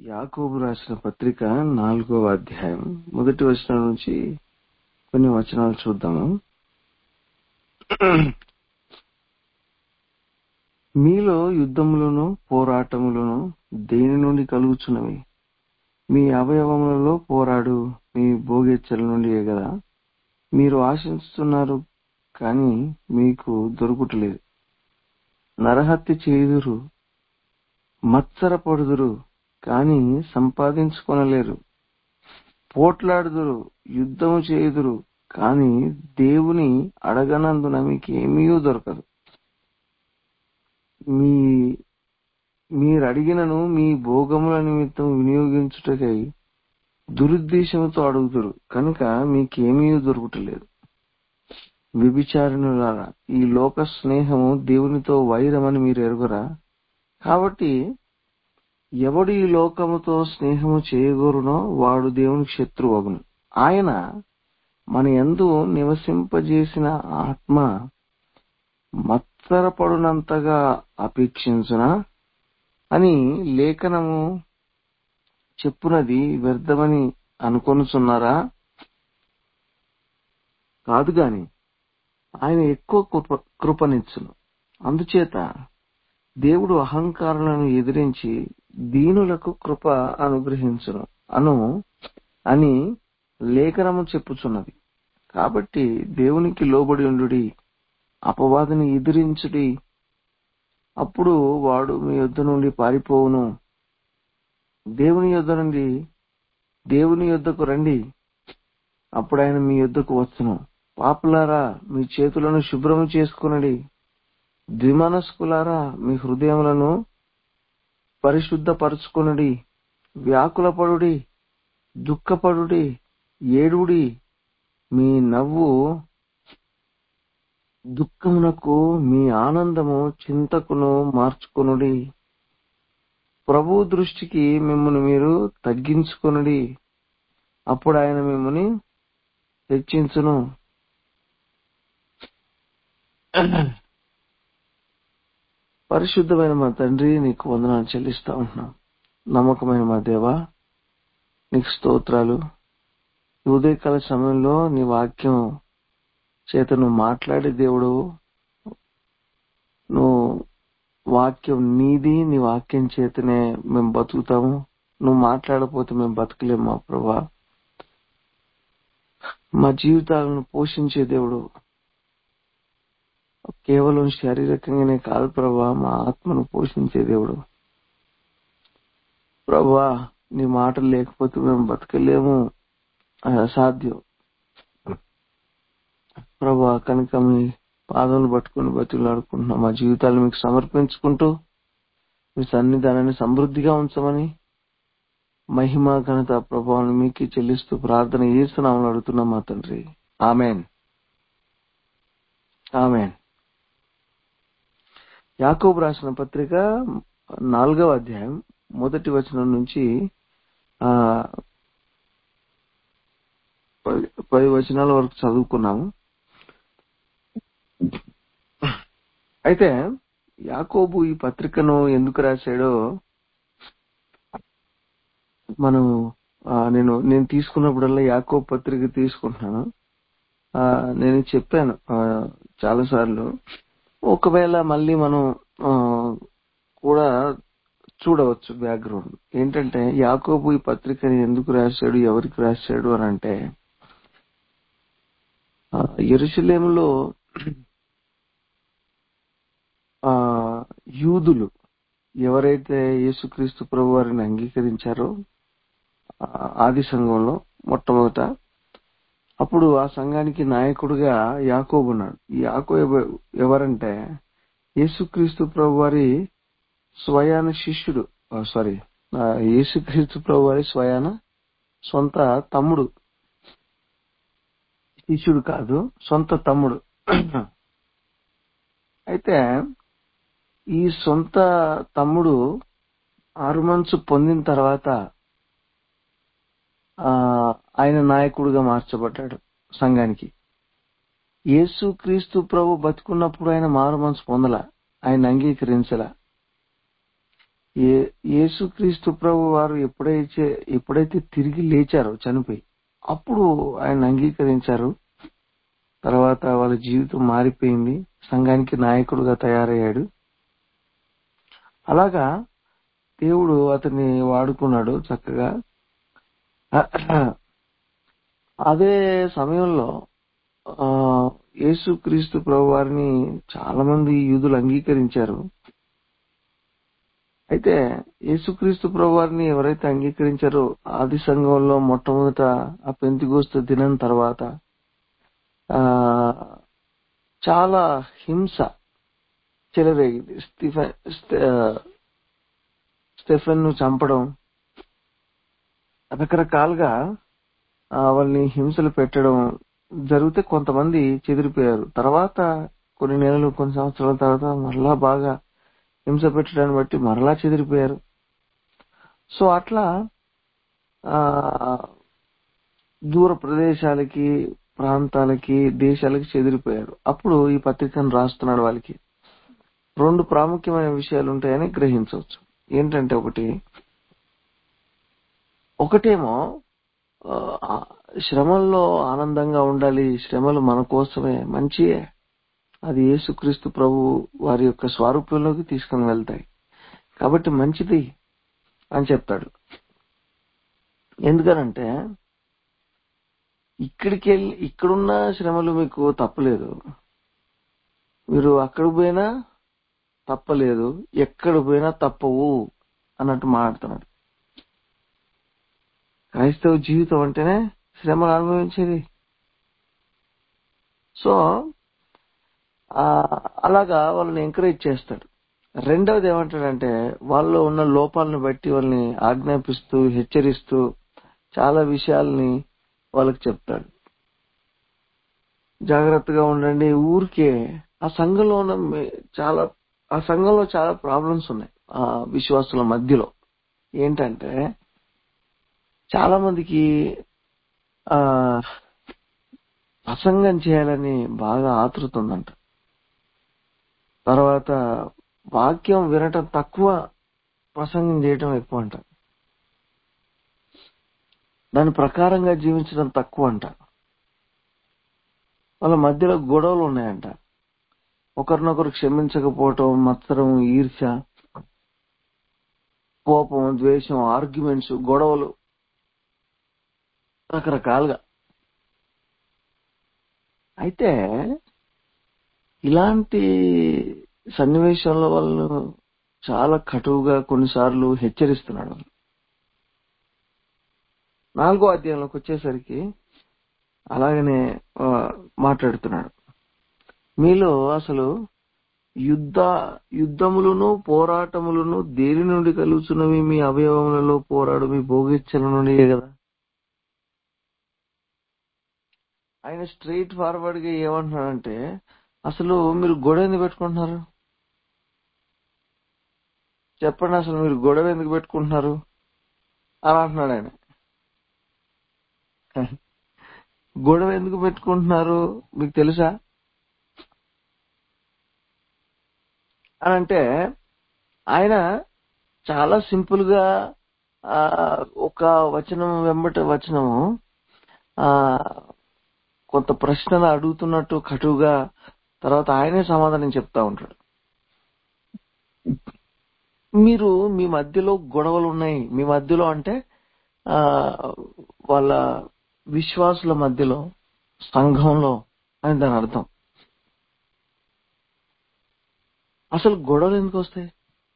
యాకోబు రాసిన పత్రిక నాలుగవ అధ్యాయం మొదటి వచనం నుంచి కొన్ని వచనాలు చూద్దాము మీలో యుద్ధములను పోరాటములను దేని నుండి కలుగుచున్నవి మీ అవయవములలో పోరాడు మీ భోగెచ్చల నుండి కదా మీరు ఆశిస్తున్నారు కానీ మీకు దొరుకుటలేదు నరహత్య చేయుదురు మత్సరపడుదురు కానీ సంపాదించుకొనలేరు పోట్లాడుదురు యుద్ధము చేయుదురు కానీ దేవుని అడగనందున మీకు ఏమీ దొరకదు మీ మీరు అడిగినను మీ భోగముల నిమిత్తం వినియోగించుటకై దురుద్దేశంతో అడుగుదురు కనుక మీకేమీ దొరుకుటలేదు వ్యభిచారణులారా ఈ లోక స్నేహము దేవునితో వైరమని మీరు ఎరుగురా కాబట్టి ఎవడు ఈ లోకముతో స్నేహము చేయగోరునో వాడు దేవునికి శత్రువగును ఆయన మన యందు నివసింపజేసిన ఆత్మ మత్సరపడునంతగా అపేక్షించునా అని లేఖనము చెప్పునది వ్యర్థమని అనుకొనుచున్నారా కాదు గాని ఆయన ఎక్కువ కృప కృపనిచ్చును అందుచేత దేవుడు అహంకారులను ఎదిరించి దీనులకు కృప అనుగ్రహించును అను అని లేఖనము చెప్పుచున్నది కాబట్టి దేవునికి లోబడి ఉండుడి అపవాదిని ఎదిరించుడి అప్పుడు వాడు మీ యొద్ద నుండి పారిపోవును దేవుని యొద్ద నుండి దేవుని యొద్దకు రండి అప్పుడు ఆయన మీ యొద్దకు వచ్చును పాపులారా మీ చేతులను శుభ్రం చేసుకునడి ద్విమనస్కులారా మీ హృదయములను పరిశుద్ధపరచుకునడి వ్యాకులపడుడి దుఃఖపడుడి ఏడుడి మీ నవ్వు దుఃఖమునకు మీ ఆనందము చింతకును మార్చుకొనుడి ప్రభు దృష్టికి మిమ్మల్ని మీరు తగ్గించుకొనుడి అప్పుడు ఆయన మిమ్మల్ని హెచ్చించును పరిశుద్ధమైన మా తండ్రి నీకు వందనాలు చెల్లిస్తా ఉంటున్నాం నమ్మకమైన మా దేవా నీకు స్తోత్రాలు ఈ ఉదయకాల సమయంలో నీ వాక్యం చేత నువ్వు మాట్లాడే దేవుడు నువ్వు వాక్యం నీది నీ వాక్యం చేతనే మేము బతుకుతాము నువ్వు మాట్లాడకపోతే మేము బతకలేము మా ప్రభా మా జీవితాలను పోషించే దేవుడు కేవలం శారీరకంగానే కాదు ప్రభా మా ఆత్మను పోషించే దేవుడు ప్రభా నీ మాటలు లేకపోతే మేము బతకలేము అది అసాధ్యం ప్రభా కనుక మీ పాదములు పట్టుకుని బతులాడుకుంటున్నాం మా జీవితాలు మీకు సమర్పించుకుంటూ మీ సన్నిధానాన్ని సమృద్ధిగా ఉంచమని మహిమ ఘనత ప్రభావం మీకు చెల్లిస్తూ ప్రార్థన చేస్తున్నామని అడుగుతున్నాం మా తండ్రి ఆమెన్ ఆమెన్ యాకోబు రాసిన పత్రిక నాలుగవ అధ్యాయం మొదటి వచనం నుంచి ఆ పది వచనాల వరకు చదువుకున్నాము అయితే యాకోబు ఈ పత్రికను ఎందుకు రాశాడో మనం నేను నేను తీసుకున్నప్పుడల్లా యాకోబు పత్రిక తీసుకుంటున్నాను నేను చెప్పాను చాలా సార్లు ఒకవేళ మళ్ళీ మనం కూడా చూడవచ్చు బ్యాక్గ్రౌండ్ ఏంటంటే యాకోబు ఈ పత్రికని ఎందుకు రాశాడు ఎవరికి రాశాడు అని అంటే ఎరుసలేములో ఆ యూదులు ఎవరైతే యేసుక్రీస్తు ప్రభు వారిని అంగీకరించారో ఆది సంఘంలో మొట్టమొదట అప్పుడు ఆ సంఘానికి నాయకుడుగా యాకోబు ఉన్నాడు ఈ యాకో ఎవరంటే యేసుక్రీస్తు ప్రభు వారి స్వయాన శిష్యుడు సారీ యేసుక్రీస్తు ప్రభు వారి స్వయాన సొంత తమ్ముడు శిష్యుడు కాదు సొంత తమ్ముడు అయితే ఈ సొంత తమ్ముడు ఆరు మంత్స్ పొందిన తర్వాత ఆయన నాయకుడిగా మార్చబడ్డాడు సంఘానికి యేసు క్రీస్తు ప్రభు బతుకున్నప్పుడు ఆయన మారు మనసు పొందల ఆయన అంగీకరించల ఏ యేసుక్రీస్తు ప్రభు వారు ఎప్పుడైతే ఎప్పుడైతే తిరిగి లేచారో చనిపోయి అప్పుడు ఆయన అంగీకరించారు తర్వాత వాళ్ళ జీవితం మారిపోయింది సంఘానికి నాయకుడుగా తయారయ్యాడు అలాగా దేవుడు అతన్ని వాడుకున్నాడు చక్కగా అదే సమయంలో ఆ యేసుక్రీస్తు ప్రభు వారిని చాలా మంది యూదులు అంగీకరించారు అయితే యేసుక్రీస్తు ప్రభు వారిని ఎవరైతే అంగీకరించారో ఆది సంఘంలో మొట్టమొదట ఆ పెంతిగోస్తు దినం తర్వాత ఆ చాలా హింస చెలరేగింది స్టిఫెన్ స్టెఫెన్ ను చంపడం రకరకాలుగా ఆ, వాళ్ళని హింసలు పెట్టడం జరిగితే కొంతమంది చెదిరిపోయారు తర్వాత కొన్ని నెలలు కొన్ని సంవత్సరాల తర్వాత మరలా బాగా హింస పెట్టడాన్ని బట్టి మరలా చెదిరిపోయారు సో అట్లా ఆ దూర ప్రదేశాలకి ప్రాంతాలకి దేశాలకి చెదిరిపోయారు అప్పుడు ఈ పత్రికను రాస్తున్నాడు వాళ్ళకి రెండు ప్రాముఖ్యమైన విషయాలు ఉంటాయని గ్రహించవచ్చు ఏంటంటే ఒకటి ఒకటేమో ఆ, శ్రమల్లో ఆనందంగా ఉండాలి శ్రమలు మన కోసమే మంచియే అది యేసుక్రీస్తు ప్రభు వారి యొక్క స్వారూప్యంలోకి తీసుకుని వెళ్తాయి కాబట్టి మంచిది అని చెప్తాడు ఎందుకనంటే ఇక్కడికి వెళ్ళి ఇక్కడున్న శ్రమలు మీకు తప్పలేదు మీరు అక్కడికి పోయినా తప్పలేదు ఎక్కడ పోయినా తప్పవు అన్నట్టు మాట్లాడుతున్నాడు క్రైస్తవ జీవితం అంటేనే శ్రమలు అనుభవించేది సో ఆ, అలాగా వాళ్ళని ఎంకరేజ్ చేస్తాడు రెండవది ఏమంటాడంటే వాళ్ళలో ఉన్న లోపాలను బట్టి వాళ్ళని ఆజ్ఞాపిస్తూ హెచ్చరిస్తూ చాలా విషయాల్ని వాళ్ళకి చెప్తాడు జాగ్రత్తగా ఉండండి ఊరికే ఆ సంఘంలో ఉన్న మే- చాలా ఆ సంఘంలో చాలా ప్రాబ్లమ్స్ ఉన్నాయి ఆ విశ్వాసుల మధ్యలో ఏంటంటే చాలా మందికి ఆ ప్రసంగం చేయాలని బాగా ఆతృత ఉందంట తర్వాత వాక్యం వినటం తక్కువ ప్రసంగం చేయటం ఎక్కువ అంట దాని ప్రకారంగా జీవించడం తక్కువ అంట వాళ్ళ మధ్యలో గొడవలు ఉన్నాయంట ఒకరినొకరు క్షమించకపోవటం మత్సరం ఈర్ష్య కోపం ద్వేషం ఆర్గ్యుమెంట్స్ గొడవలు రకరకాలుగా అయితే ఇలాంటి సన్నివేశంలో వాళ్ళు చాలా కటువుగా కొన్నిసార్లు హెచ్చరిస్తున్నాడు వాళ్ళు. నాలుగో అధ్యాయంలోకి వచ్చేసరికి అలాగనే ఆ, మాట్లాడుతున్నాడు మీలో అసలు యుద్ధ యుద్ధములను పోరాటములను దేని నుండి కలుగుతున్నవి మీ అవయవములలో పోరాడు మీ భోగిచ్చల నుండి కదా ఆయన స్ట్రైట్ ఫార్వర్డ్ గా ఏమంటున్నాడంటే అసలు మీరు గొడవ ఎందుకు పెట్టుకుంటున్నారు చెప్పండి అసలు మీరు గొడవ ఎందుకు పెట్టుకుంటున్నారు అని అంటున్నాడు ఆయన గొడవ ఎందుకు పెట్టుకుంటున్నారు మీకు తెలుసా అని అంటే ఆయన చాలా సింపుల్ గా ఆ, ఒక వచనం వెంబట వచనము ఆ కొంత ప్రశ్నలు అడుగుతున్నట్టు కటువుగా తర్వాత ఆయనే సమాధానం చెప్తా ఉంటాడు మీరు మీ మధ్యలో గొడవలు ఉన్నాయి మీ మధ్యలో అంటే ఆ వాళ్ళ విశ్వాసుల మధ్యలో సంఘంలో అని దాని అర్థం అసలు గొడవలు ఎందుకు వస్తాయి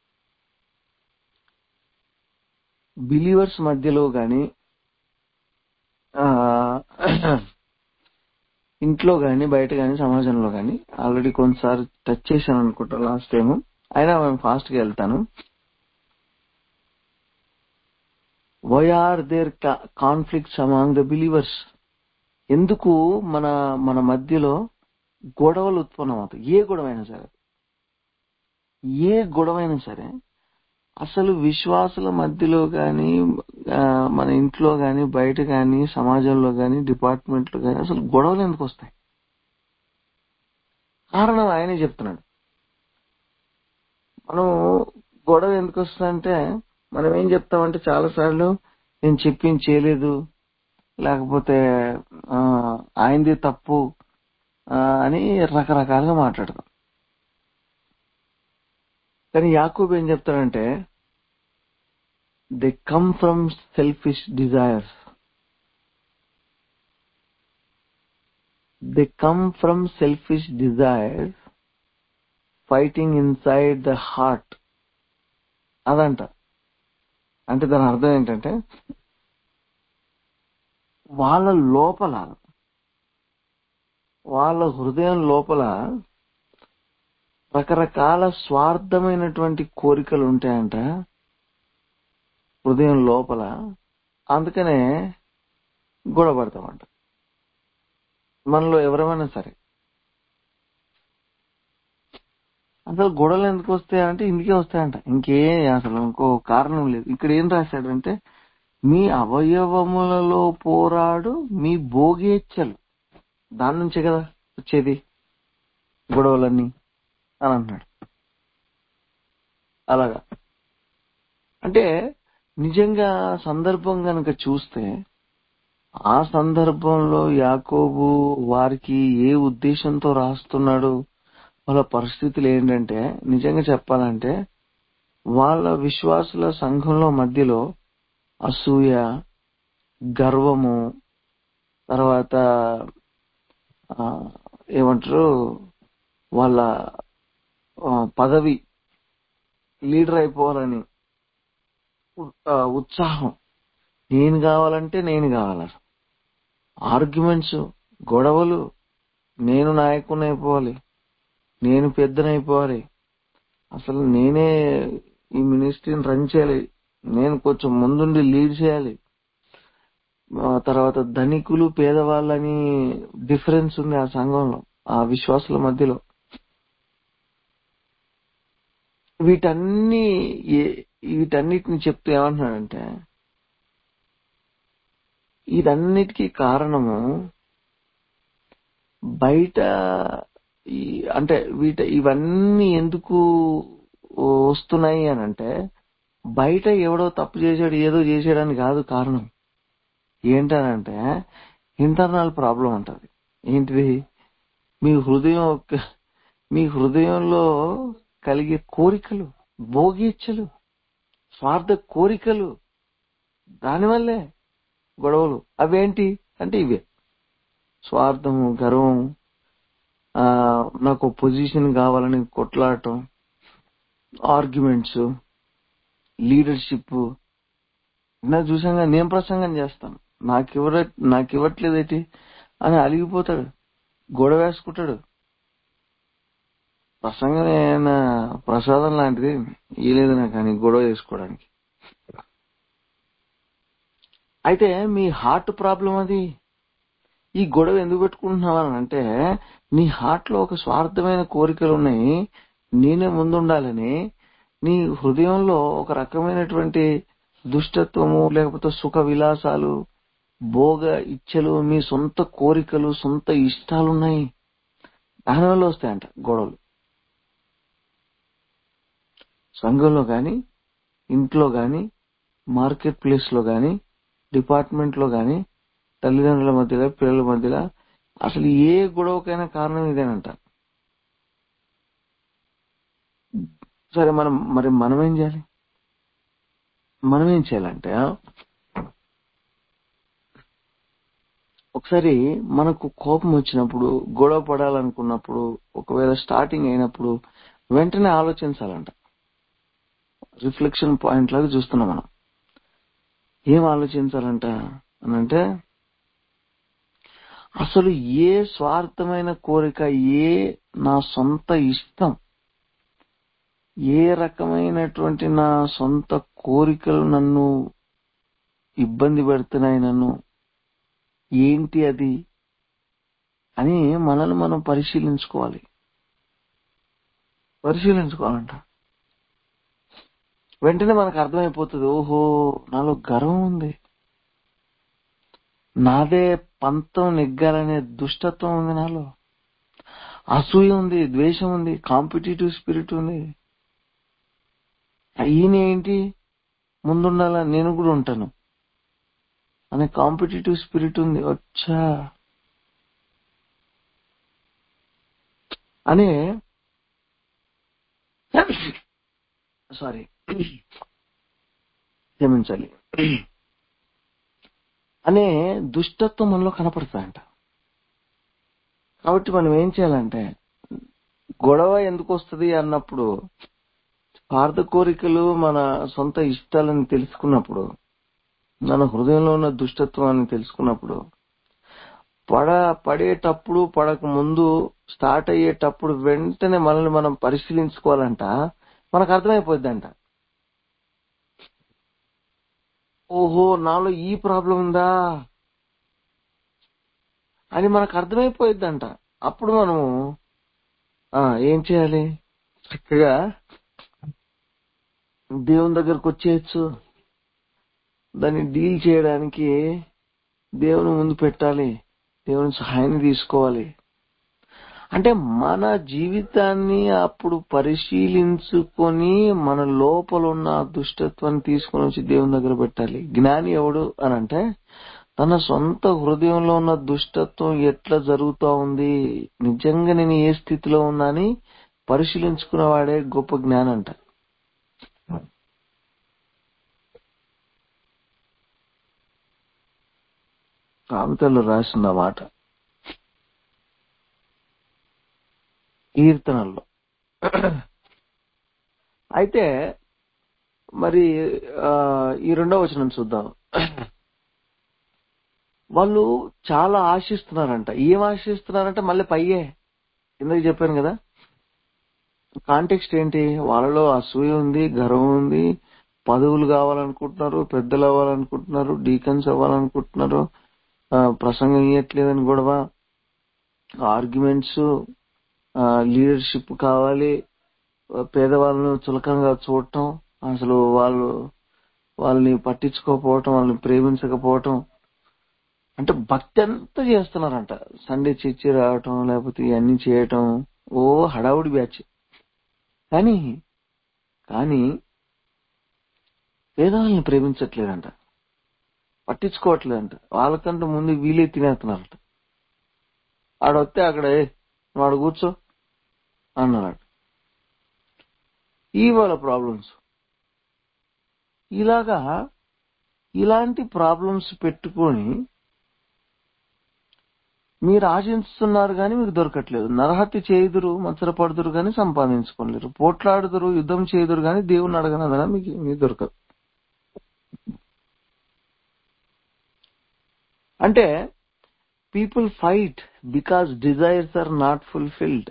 బిలీవర్స్ మధ్యలో గాని ఆ, ఇంట్లో గాని బయట గాని సమాజంలో గాని ఆల్రెడీ కొన్నిసార్లు టచ్ చేశాను అనుకుంటా లాస్ట్ టైం అయినా మేము ఫాస్ట్ గా వెళ్తాను why are there conflicts among the believers ఎందుకు మన మన మధ్యలో గొడవలు ఉత్పన్నమవుతాయి ఏ గొడవైనా సరే ఏ గొడవైనా సరే అసలు విశ్వాసుల మధ్యలో గాని ఆ, మన ఇంట్లో గాని బయట గాని సమాజంలో గాని డిపార్ట్మెంట్ లో గాని అసలు గొడవలు ఎందుకు వస్తాయి కారణం ఆయనే చెప్తున్నాడు మనం గొడవ ఎందుకు వస్తుందంటే మనం ఏం చెప్తామంటే చాలా సార్లు నేను చెప్పింది చేయలేదు లేకపోతే ఆ, ఆయనది తప్పు ఆ, అని రకరకాలుగా మాట్లాడతాం కానీ యాకూబ్ ఏం చెప్తాడంటే they come from selfish desires they come from selfish desires fighting inside the heart అదంట అంటే దాని అర్థం ఏంటంటే వాళ్ళ లోపల వాళ్ళ హృదయం లోపల రకరకాల స్వార్థమైనటువంటి కోరికలు ఉంటాయంట హృదయం లోపల అందుకనే గొడవ పడతామంట మనలో ఎవరైనా సరే అసలు గొడవలు ఎందుకు వస్తాయంటే ఇందుకే వస్తాయంట ఇంకే అసలు ఇంకో కారణం లేదు ఇక్కడ ఏం రాశాడంటే మీ అవయవములలో పోరాడు మీ భోగేచ్ఛలు దాని నుంచే కదా వచ్చేది గొడవలన్నీ అని అంటున్నాడు అలాగా అంటే నిజంగా సందర్భం గనక చూస్తే ఆ సందర్భంలో యాకోబు వారికి ఏ ఉద్దేశంతో రాస్తున్నాడు వాళ్ళ పరిస్థితులు ఏంటంటే నిజంగా చెప్పాలంటే వాళ్ళ విశ్వాసుల సంఘంలో మధ్యలో అసూయ గర్వము తర్వాత ఆ, ఏమంటారు వాళ్ళ ఆ, పదవి లీడర్ అయిపోవాలని ఉ- ఆ, ఉత్సాహం నేను కావాలంటే నేను కావాల ఆర్గ్యుమెంట్స్ గొడవలు నేను నాయకుని అయిపోవాలి నేను పెద్దనైపోవాలి అసలు నేనే ఈ మినిస్ట్రీని రన్ చేయాలి నేను కొంచెం ముందుండి లీడ్ చేయాలి ఆ తర్వాత ధనికులు పేదవాళ్ళని డిఫరెన్స్ ఉంది ఆ సంఘంలో ఆ విశ్వాసుల మధ్యలో వీటన్ని ఏ- వీటన్నిటిని చెప్తూ ఏమంటున్నాడంటే ఇదన్నిటికీ కారణము బయట ఈ అంటే వీట ఇవన్నీ ఎందుకు వస్తున్నాయి అని అంటే బయట ఎవడో తప్పు చేశాడు ఏదో చేసాడని కాదు కారణం ఏంటనంటే ఇంటర్నల్ ప్రాబ్లం ఉంటది ఏంటిది మీ హృదయం ఒక- మీ హృదయంలో కలిగే కోరికలు భోగీచ్ఛలు స్వార్థ కోరికలు దానివల్లే గొడవలు అవేంటి అంటే ఇవే స్వార్థము గర్వం ఆ, నాకు పొజిషన్ కావాలని కొట్లాడటం ఆర్గ్యుమెంట్స్ లీడర్షిప్ నా చూసాగా నేను ప్రసంగం చేస్తాను నాకు ఇవ్వర నాకు ఇవ్వట్లేదేటి అని అలిగిపోతాడు గొడవ వేసుకుంటాడు ప్రసంగం ఏమైనా ప్రసాదం లాంటిది ఇలేదు నాకు అని గొడవ చేసుకోవడానికి అయితే మీ హార్ట్ ప్రాబ్లం అది ఈ గొడవ ఎందుకు పెట్టుకుంటున్నావు అని అంటే నీ హార్ట్ లో ఒక స్వార్థమైన కోరికలు ఉన్నాయి నేనే ముందుండాలని నీ హృదయంలో ఒక రకమైనటువంటి దుష్టత్వము లేకపోతే సుఖ విలాసాలు భోగ ఇచ్చలు మీ సొంత కోరికలు సొంత ఇష్టాలు ఉన్నాయి దానివల్ల వస్తాయంట గొడవలు సంఘంలో గాని ఇంట్లో గాని మార్కెట్ ప్లేస్ లో గాని డిపార్ట్మెంట్ లో గాని తల్లిదండ్రుల మధ్యలో పిల్లల మధ్యలో అసలు ఏ గొడవకైనా కారణం ఇదేనంట సరే మనం మరి మనం ఏం చేయాలి మనం ఏం చేయాలంటే ఒకసారి మనకు కోపం వచ్చినప్పుడు గొడవ పడాలనుకున్నప్పుడు ఒకవేళ స్టార్టింగ్ అయినప్పుడు వెంటనే ఆలోచించాలంట రిఫ్లెక్షన్ పాయింట్ లాగా చూస్తున్నాం మనం ఏం ఆలోచించాలంట అనంటే అసలు ఏ స్వార్థమైన కోరిక ఏ నా సొంత ఇష్టం ఏ రకమైనటువంటి నా సొంత కోరికలు నన్ను ఇబ్బంది పెడుతున్నాయి నన్ను ఏంటి అది అని మనల్ని మనం పరిశీలించుకోవాలి పరిశీలించుకోవాలంట వెంటనే మనకు అర్థమైపోతుంది ఓహో నాలో గర్వం ఉంది నాదే పంతం నెగ్గాలనే దుష్టత్వం ఉంది నాలో అసూయ ఉంది ద్వేషం ఉంది కాంపిటేటివ్ స్పిరిట్ ఉంది ఈయన ఏంటి ముందుండాలా నేను కూడా ఉంటాను అనే కాంపిటేటివ్ స్పిరిట్ ఉంది వచ్చా అనే సారీ క్షమించాలి అనే దుష్టత్వం మనలో కనపడుతుందంట కాబట్టి మనం ఏం చేయాలంటే గొడవ ఎందుకు వస్తుంది అన్నప్పుడు స్వార్థ కోరికలు మన సొంత ఇష్టాలని తెలుసుకున్నప్పుడు మన హృదయంలో ఉన్న దుష్టత్వాన్ని తెలుసుకున్నప్పుడు పడ పడేటప్పుడు పడక ముందు స్టార్ట్ అయ్యేటప్పుడు వెంటనే మనల్ని మనం పరిశీలించుకోవాలంట మనకు అర్థమైపోద్దంట ఓహో నాలో ఈ ప్రాబ్లం ఉందా అని మనకు అర్థమైపోయిద్దంట అప్పుడు మనము ఆ ఏం చేయాలి చక్కగా దేవుని దగ్గరకు వచ్చేయచ్చు దాన్ని డీల్ చేయడానికి దేవుని ముందు పెట్టాలి దేవుని సహాయాన్ని తీసుకోవాలి అంటే మన జీవితాన్ని అప్పుడు పరిశీలించుకొని మన లోపల ఉన్న ఆ దుష్టత్వాన్ని తీసుకొని వచ్చి దేవుని దగ్గర పెట్టాలి జ్ఞాని ఎవడు అని అంటే తన సొంత హృదయంలో ఉన్న దుష్టత్వం ఎట్లా జరుగుతా ఉంది నిజంగా నేను ఏ స్థితిలో ఉన్నా అని పరిశీలించుకున్నవాడే గొప్ప జ్ఞానం అంట కావితల్లో రాసిన మాట కీర్తనల్లో అయితే మరి ఆ, ఈ రెండో వచనం చూద్దాం వాళ్ళు చాలా ఆశిస్తున్నారంట ఏం ఆశిస్తున్నారంటే మళ్ళీ పయ్యే ఇందాక చెప్పాను కదా కాంటెక్స్ట్ ఏంటి వాళ్ళలో అసూయ ఉంది గర్వం ఉంది పదవులు కావాలనుకుంటున్నారు పెద్దలు అవ్వాలనుకుంటున్నారు డీకన్స్ అవ్వాలనుకుంటున్నారు ఆ, ప్రసంగం ఇయ్యట్లేదని గొడవ ఆర్గ్యుమెంట్స్ లీడర్షిప్ కావాలి ఆ, పేదవాళ్ళను చులకంగా చూడటం అసలు వాళ్ళు వాళ్ళని పట్టించుకోకపోవటం వాళ్ళని ప్రేమించకపోవటం అంటే భక్తి అంతా చేస్తున్నారంట సండే చర్చి రావటం లేకపోతే ఇవన్నీ చేయటం ఓ హడావుడి బ్యాచ్ కానీ కానీ పేదవాళ్ళని ప్రేమించట్లేదంట పట్టించుకోవట్లేదంట వాళ్ళకంటే ముందు వీలే తినేస్తున్నారట ఆడొస్తే అక్కడ "ఏ, నువ్వు ఆడ కూర్చో అన్నారట ఈ వాళ్ళ ప్రాబ్లమ్స్ ఇలాగా ఇలాంటి ప్రాబ్లమ్స్ పెట్టుకొని మీరు ఆశిస్తున్నారు కానీ మీకు దొరకట్లేదు నరహత్య చేయుదురు మత్సరపడుదురు కానీ సంపాదించుకోలేరు పోట్లాడుదురు యుద్ధం చేయుదురు కానీ దేవుని అడగనదన మీకు మీకు దొరకదు అంటే people fight because desires are not fulfilled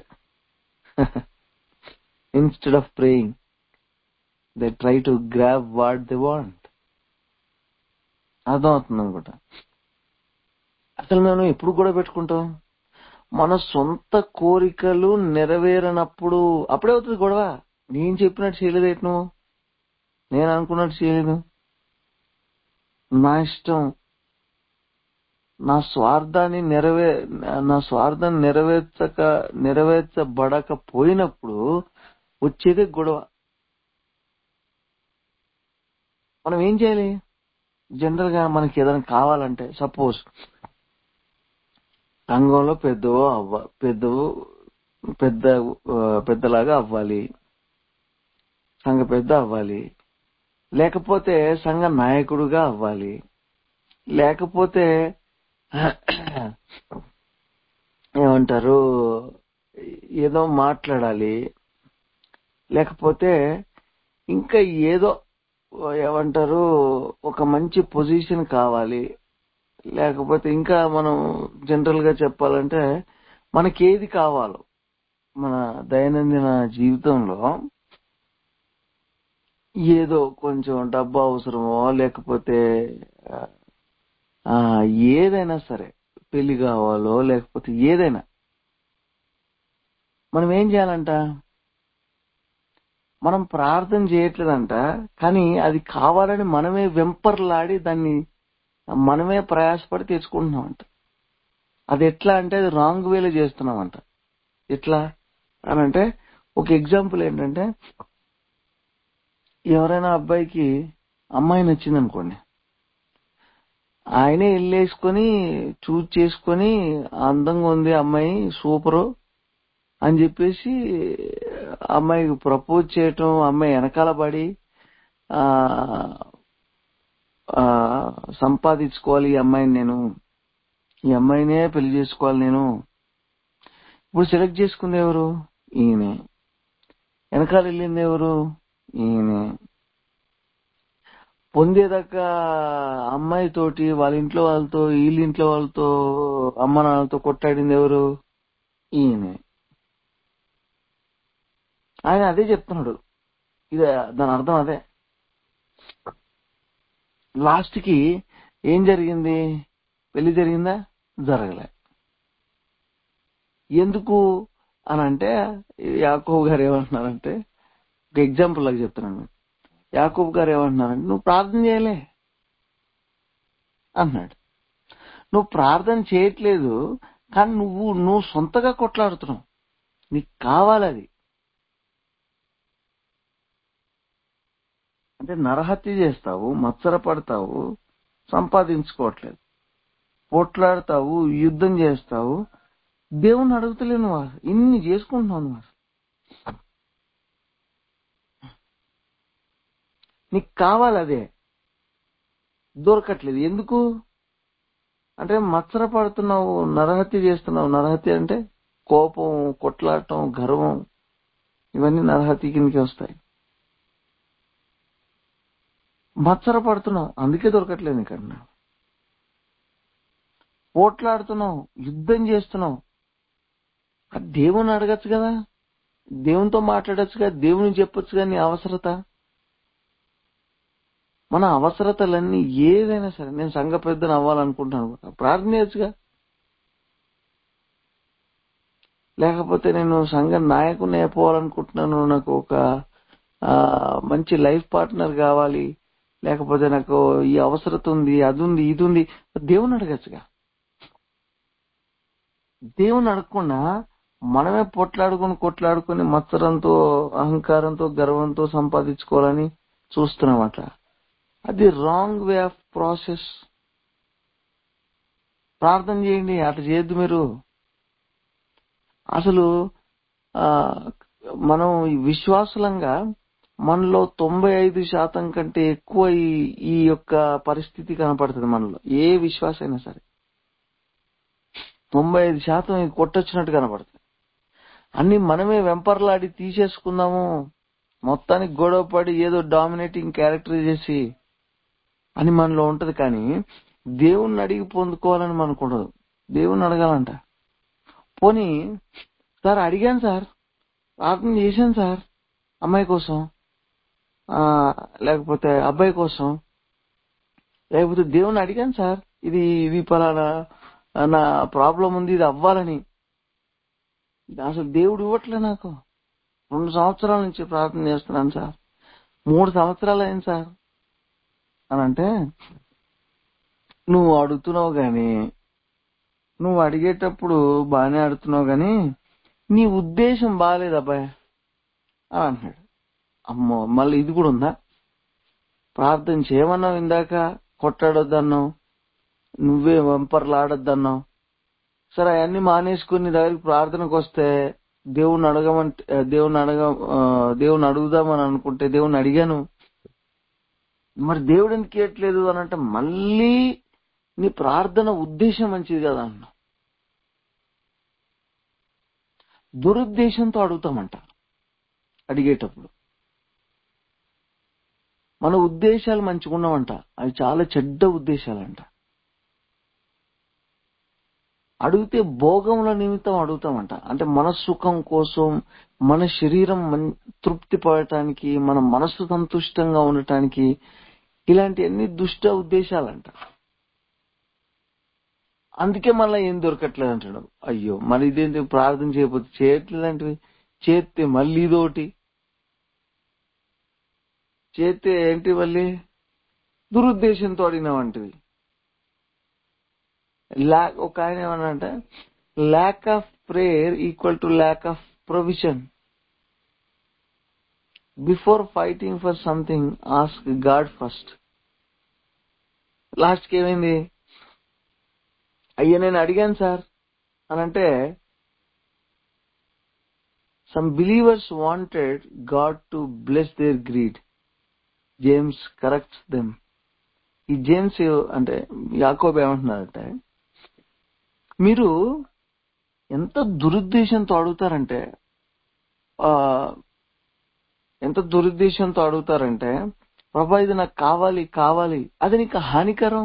instead of praying they try to grab what they want అర్థమవుతుంది అనుకుంటా అసలు మేము ఎప్పుడు కూడా పెట్టుకుంటాం మన సొంత కోరికలు నెరవేరనప్పుడు అప్పుడే అవుతుంది గొడవ నేను చెప్పినట్టు చేయలేదు ఏంటి నువ్వు నేను అనుకున్నట్టు చేయలేదు నా ఇష్టం నా స్వార్థాన్ని నెరవే నా స్వార్థాన్ని నెరవేర్చక నెరవేర్చబడకపోయినప్పుడు వచ్చేదే గొడవ మనం ఏం చేయాలి జనరల్ గా మనకి ఏదైనా కావాలంటే సపోజ్ సంఘంలో పెద్దవో అవ్వ పెద్దవో పెద్ద ఆ, పెద్దలాగా అవ్వాలి సంఘ పెద్ద అవ్వాలి లేకపోతే సంఘ నాయకుడుగా అవ్వాలి లేకపోతే ఏమంటారు ఏదో మాట్లాడాలి లేకపోతే ఇంకా ఏదో ఏమంటారు ఒక మంచి పొజిషన్ కావాలి లేకపోతే ఇంకా మనం జనరల్ గా చెప్పాలంటే మనకి ఏది కావాలో మన దైనందిన జీవితంలో ఏదో కొంచెం డబ్బు అవసరమో లేకపోతే ఆ, ఏదైనా సరే పెళ్లి కావాలో లేకపోతే ఏదైనా మనం ఏం చేయాలంట మనం ప్రార్థన చేయట్లేదంట కానీ అది కావాలని మనమే వెంపర్లాడి దాన్ని మనమే ప్రయాసపడి తెచ్చుకుంటున్నామంట అది ఎట్లా అంటే అది రాంగ్ వేలో చేస్తున్నామంట ఎట్లా అని అంటే ఒక ఎగ్జాంపుల్ ఏంటంటే ఎవరైనా అబ్బాయికి అమ్మాయి నచ్చింది అనుకోండి ఆయనే వెళ్ళేసుకొని చూజ్ చేసుకొని అందంగా ఉంది అమ్మాయి సూపరు అని చెప్పేసి అమ్మాయికి ప్రపోజ్ చేయటం అమ్మాయి వెనకాల పడి ఆ ఆ, సంపాదించుకోవాలి ఈ అమ్మాయిని నేను ఈ అమ్మాయినే పెళ్లి చేసుకోవాలి నేను ఇప్పుడు సెలెక్ట్ చేసుకుంది ఎవరు ఈయనే వెనకాల వెళ్ళింది ఎవరు ఈయనే పొందేదాకా అమ్మాయి తోటి వాళ్ళ ఇంట్లో వాళ్ళతో వీళ్ళ ఇంట్లో వాళ్ళతో అమ్మ నాన్నలతో కొట్టాడింది ఎవరు ఈయనే ఆయన అదే చెప్తున్నాడు ఇది దాని అర్థం అదే లాస్ట్ కి ఏం జరిగింది పెళ్లి జరిగిందా జరగలే ఎందుకు అని అంటే యాకోబు గారు ఏమంటున్నారంటే ఒక ఎగ్జాంపుల్ లాగా చెప్తున్నాను యాకోబు గారు ఏమంటున్నారంటే నువ్వు ప్రార్థన చేయలే అన్నాడు నువ్వు ప్రార్థన చేయట్లేదు కానీ నువ్వు నువ్వు సొంతగా కొట్లాడుతున్నావు నీకు కావాలది అంటే నరహత్య చేస్తావు మత్సర పడతావు సంపాదించుకోవట్లేదు పోట్లాడతావు యుద్ధం చేస్తావు దేవుణ్ణి అడుగుతలేవు నువ్వు ఇన్ని చేసుకుంటున్నావు నువ్వు అసలు. నీకు కావాలి అదే దొరకట్లేదు ఎందుకు అంటే మత్సర పడుతున్నావు నరహత్య చేస్తున్నావు నరహత్య అంటే కోపం కొట్లాడటం గర్వం ఇవన్నీ నరహత్య కిందకి వస్తాయి మత్సర పడుతున్నావు అందుకే దొరకట్లేదు ఇక్కడ పోట్లాడుతున్నావు యుద్ధం చేస్తున్నావు అది దేవుని అడగచ్చు కదా దేవునితో మాట్లాడచ్చు కదా దేవుని చెప్పొచ్చు కదా నీ అవసరత మన అవసరతలన్నీ ఏదైనా సరే నేను సంఘ పెద్దను అవ్వాలనుకుంటాను ప్రార్థన చేయొచ్చుగా లేకపోతే నేను సంఘ నాయకుని అయిపోవాలనుకుంటున్నాను నాకు ఒక ఆ, మంచి లైఫ్ పార్ట్నర్ కావాలి లేకపోతే నాకు ఈ అవసరత ఉంది అది ఉంది ఇది ఉంది దేవుని అడగచ్చుగా దేవుని అడగకుండా మనమే పొట్లాడుకొని కొట్లాడుకొని మత్సరంతో అహంకారంతో గర్వంతో సంపాదించుకోవాలని చూస్తున్నాం అట్లా అది రాంగ్ వే ఆఫ్ ప్రాసెస్ ప్రార్థన చేయండి అట్లా చేయొద్దు మీరు అసలు ఆ, మనం ఈ విశ్వాసులంగా మనలో తొంభై ఐదు శాతం కంటే ఎక్కువ ఈ ఈ యొక్క పరిస్థితి కనపడుతుంది మనలో ఏ విశ్వాస అయినా సరే తొంభై ఐదు శాతం ఇది కొట్టొచ్చినట్టు కనపడుతుంది అన్ని మనమే వెంపర్లాడి తీసేసుకుందాము మొత్తానికి గొడవ పడి ఏదో డామినేటింగ్ క్యారెక్టర్ చేసి అని మనలో ఉంటది కానీ దేవుణ్ణి అడిగి పొందుకోవాలని మనకు ఉండదు దేవుణ్ణి అడగాలంట పోనీ సార్ అడిగాను సార్ ప్రార్థన చేశాను సార్ అమ్మాయి కోసం ఆ, లేకపోతే అబ్బాయి కోసం లేకపోతే దేవుని అడిగాను సార్ ఇది ఇది పలానా ఆ, నా ప్రాబ్లం ఉంది ఇది అవ్వాలని అసలు దేవుడు ఇవ్వట్లే నాకు రెండు సంవత్సరాల నుంచి ప్రార్థన చేస్తున్నాను సార్ మూడు సంవత్సరాలు అయింది సార్ అని అంటే నువ్వు అడుగుతున్నావు గాని నువ్వు అడిగేటప్పుడు బాగానే అడుగుతున్నావు గాని నీ ఉద్దేశం బాగాలేదు అబ్బాయి అని అంటున్నాడు అమ్మో మళ్ళీ ఇది కూడా ఉందా ప్రార్థన చేయమన్నావు ఇందాక కొట్టాడొద్దన్నావు నువ్వే వంపర్లాడొద్దన్నావు సరే అవన్నీ మానేసుకుని నీ దగ్గరికి ప్రార్థనకు వస్తే దేవుణ్ణి అడగమంటే ఆ, దేవుణ్ణి అడగ ఆ, దేవుణ్ణి అడుగుదామని అనుకుంటే దేవుణ్ణి అడిగాను మరి దేవుడు ఎందుకు ఇవ్వట్లేదు అని అంటే మళ్ళీ నీ ప్రార్థన ఉద్దేశం మంచిది కదా అన్న దురుద్దేశంతో అడుగుతామంట అడిగేటప్పుడు మన ఉద్దేశాలు మంచిగా ఉండవంట అవి చాలా చెడ్డ ఉద్దేశాలంట అడిగితే భోగముల నిమిత్తం అడుగుతామంట అంటే మన సుఖం కోసం మన శరీరం మన్- తృప్తి పడటానికి మన మనస్సు సంతుష్టంగా ఉండటానికి ఇలాంటివన్నీ దుష్ట ఉద్దేశాలంట అందుకే మళ్ళీ ఏం దొరకట్లేదు అంటాడు అయ్యో మరి ఇదేంటి ప్రార్థన చేయకపోతే చేయట్లేదంటివి చేస్తే మళ్ళీ ఇదోటి చేస్తే ఏంటి మళ్ళీ దురుద్దేశంతో అడిగినావంటివి ల్యాక్ ఒక ఆయన ఏమన్నాడంటే lack of prayer equal to lack of provision before fighting for something ask God first లాస్ట్కి ఏమైంది అయ్యా నేను అడిగాను సార్ అని అంటే some believers wanted God to bless their greed James corrects them ఈ జేమ్స్ అంటే యాకోబ్ ఏమంటున్నారంటే మీరు ఎంత దురుద్దేశంతో అడుగుతారంటే ఆ ఎంత దురుద్దేశంతో అడుగుతారంటే ప్రభా ఇది నాకు కావాలి కావాలి అది నీకు హానికరం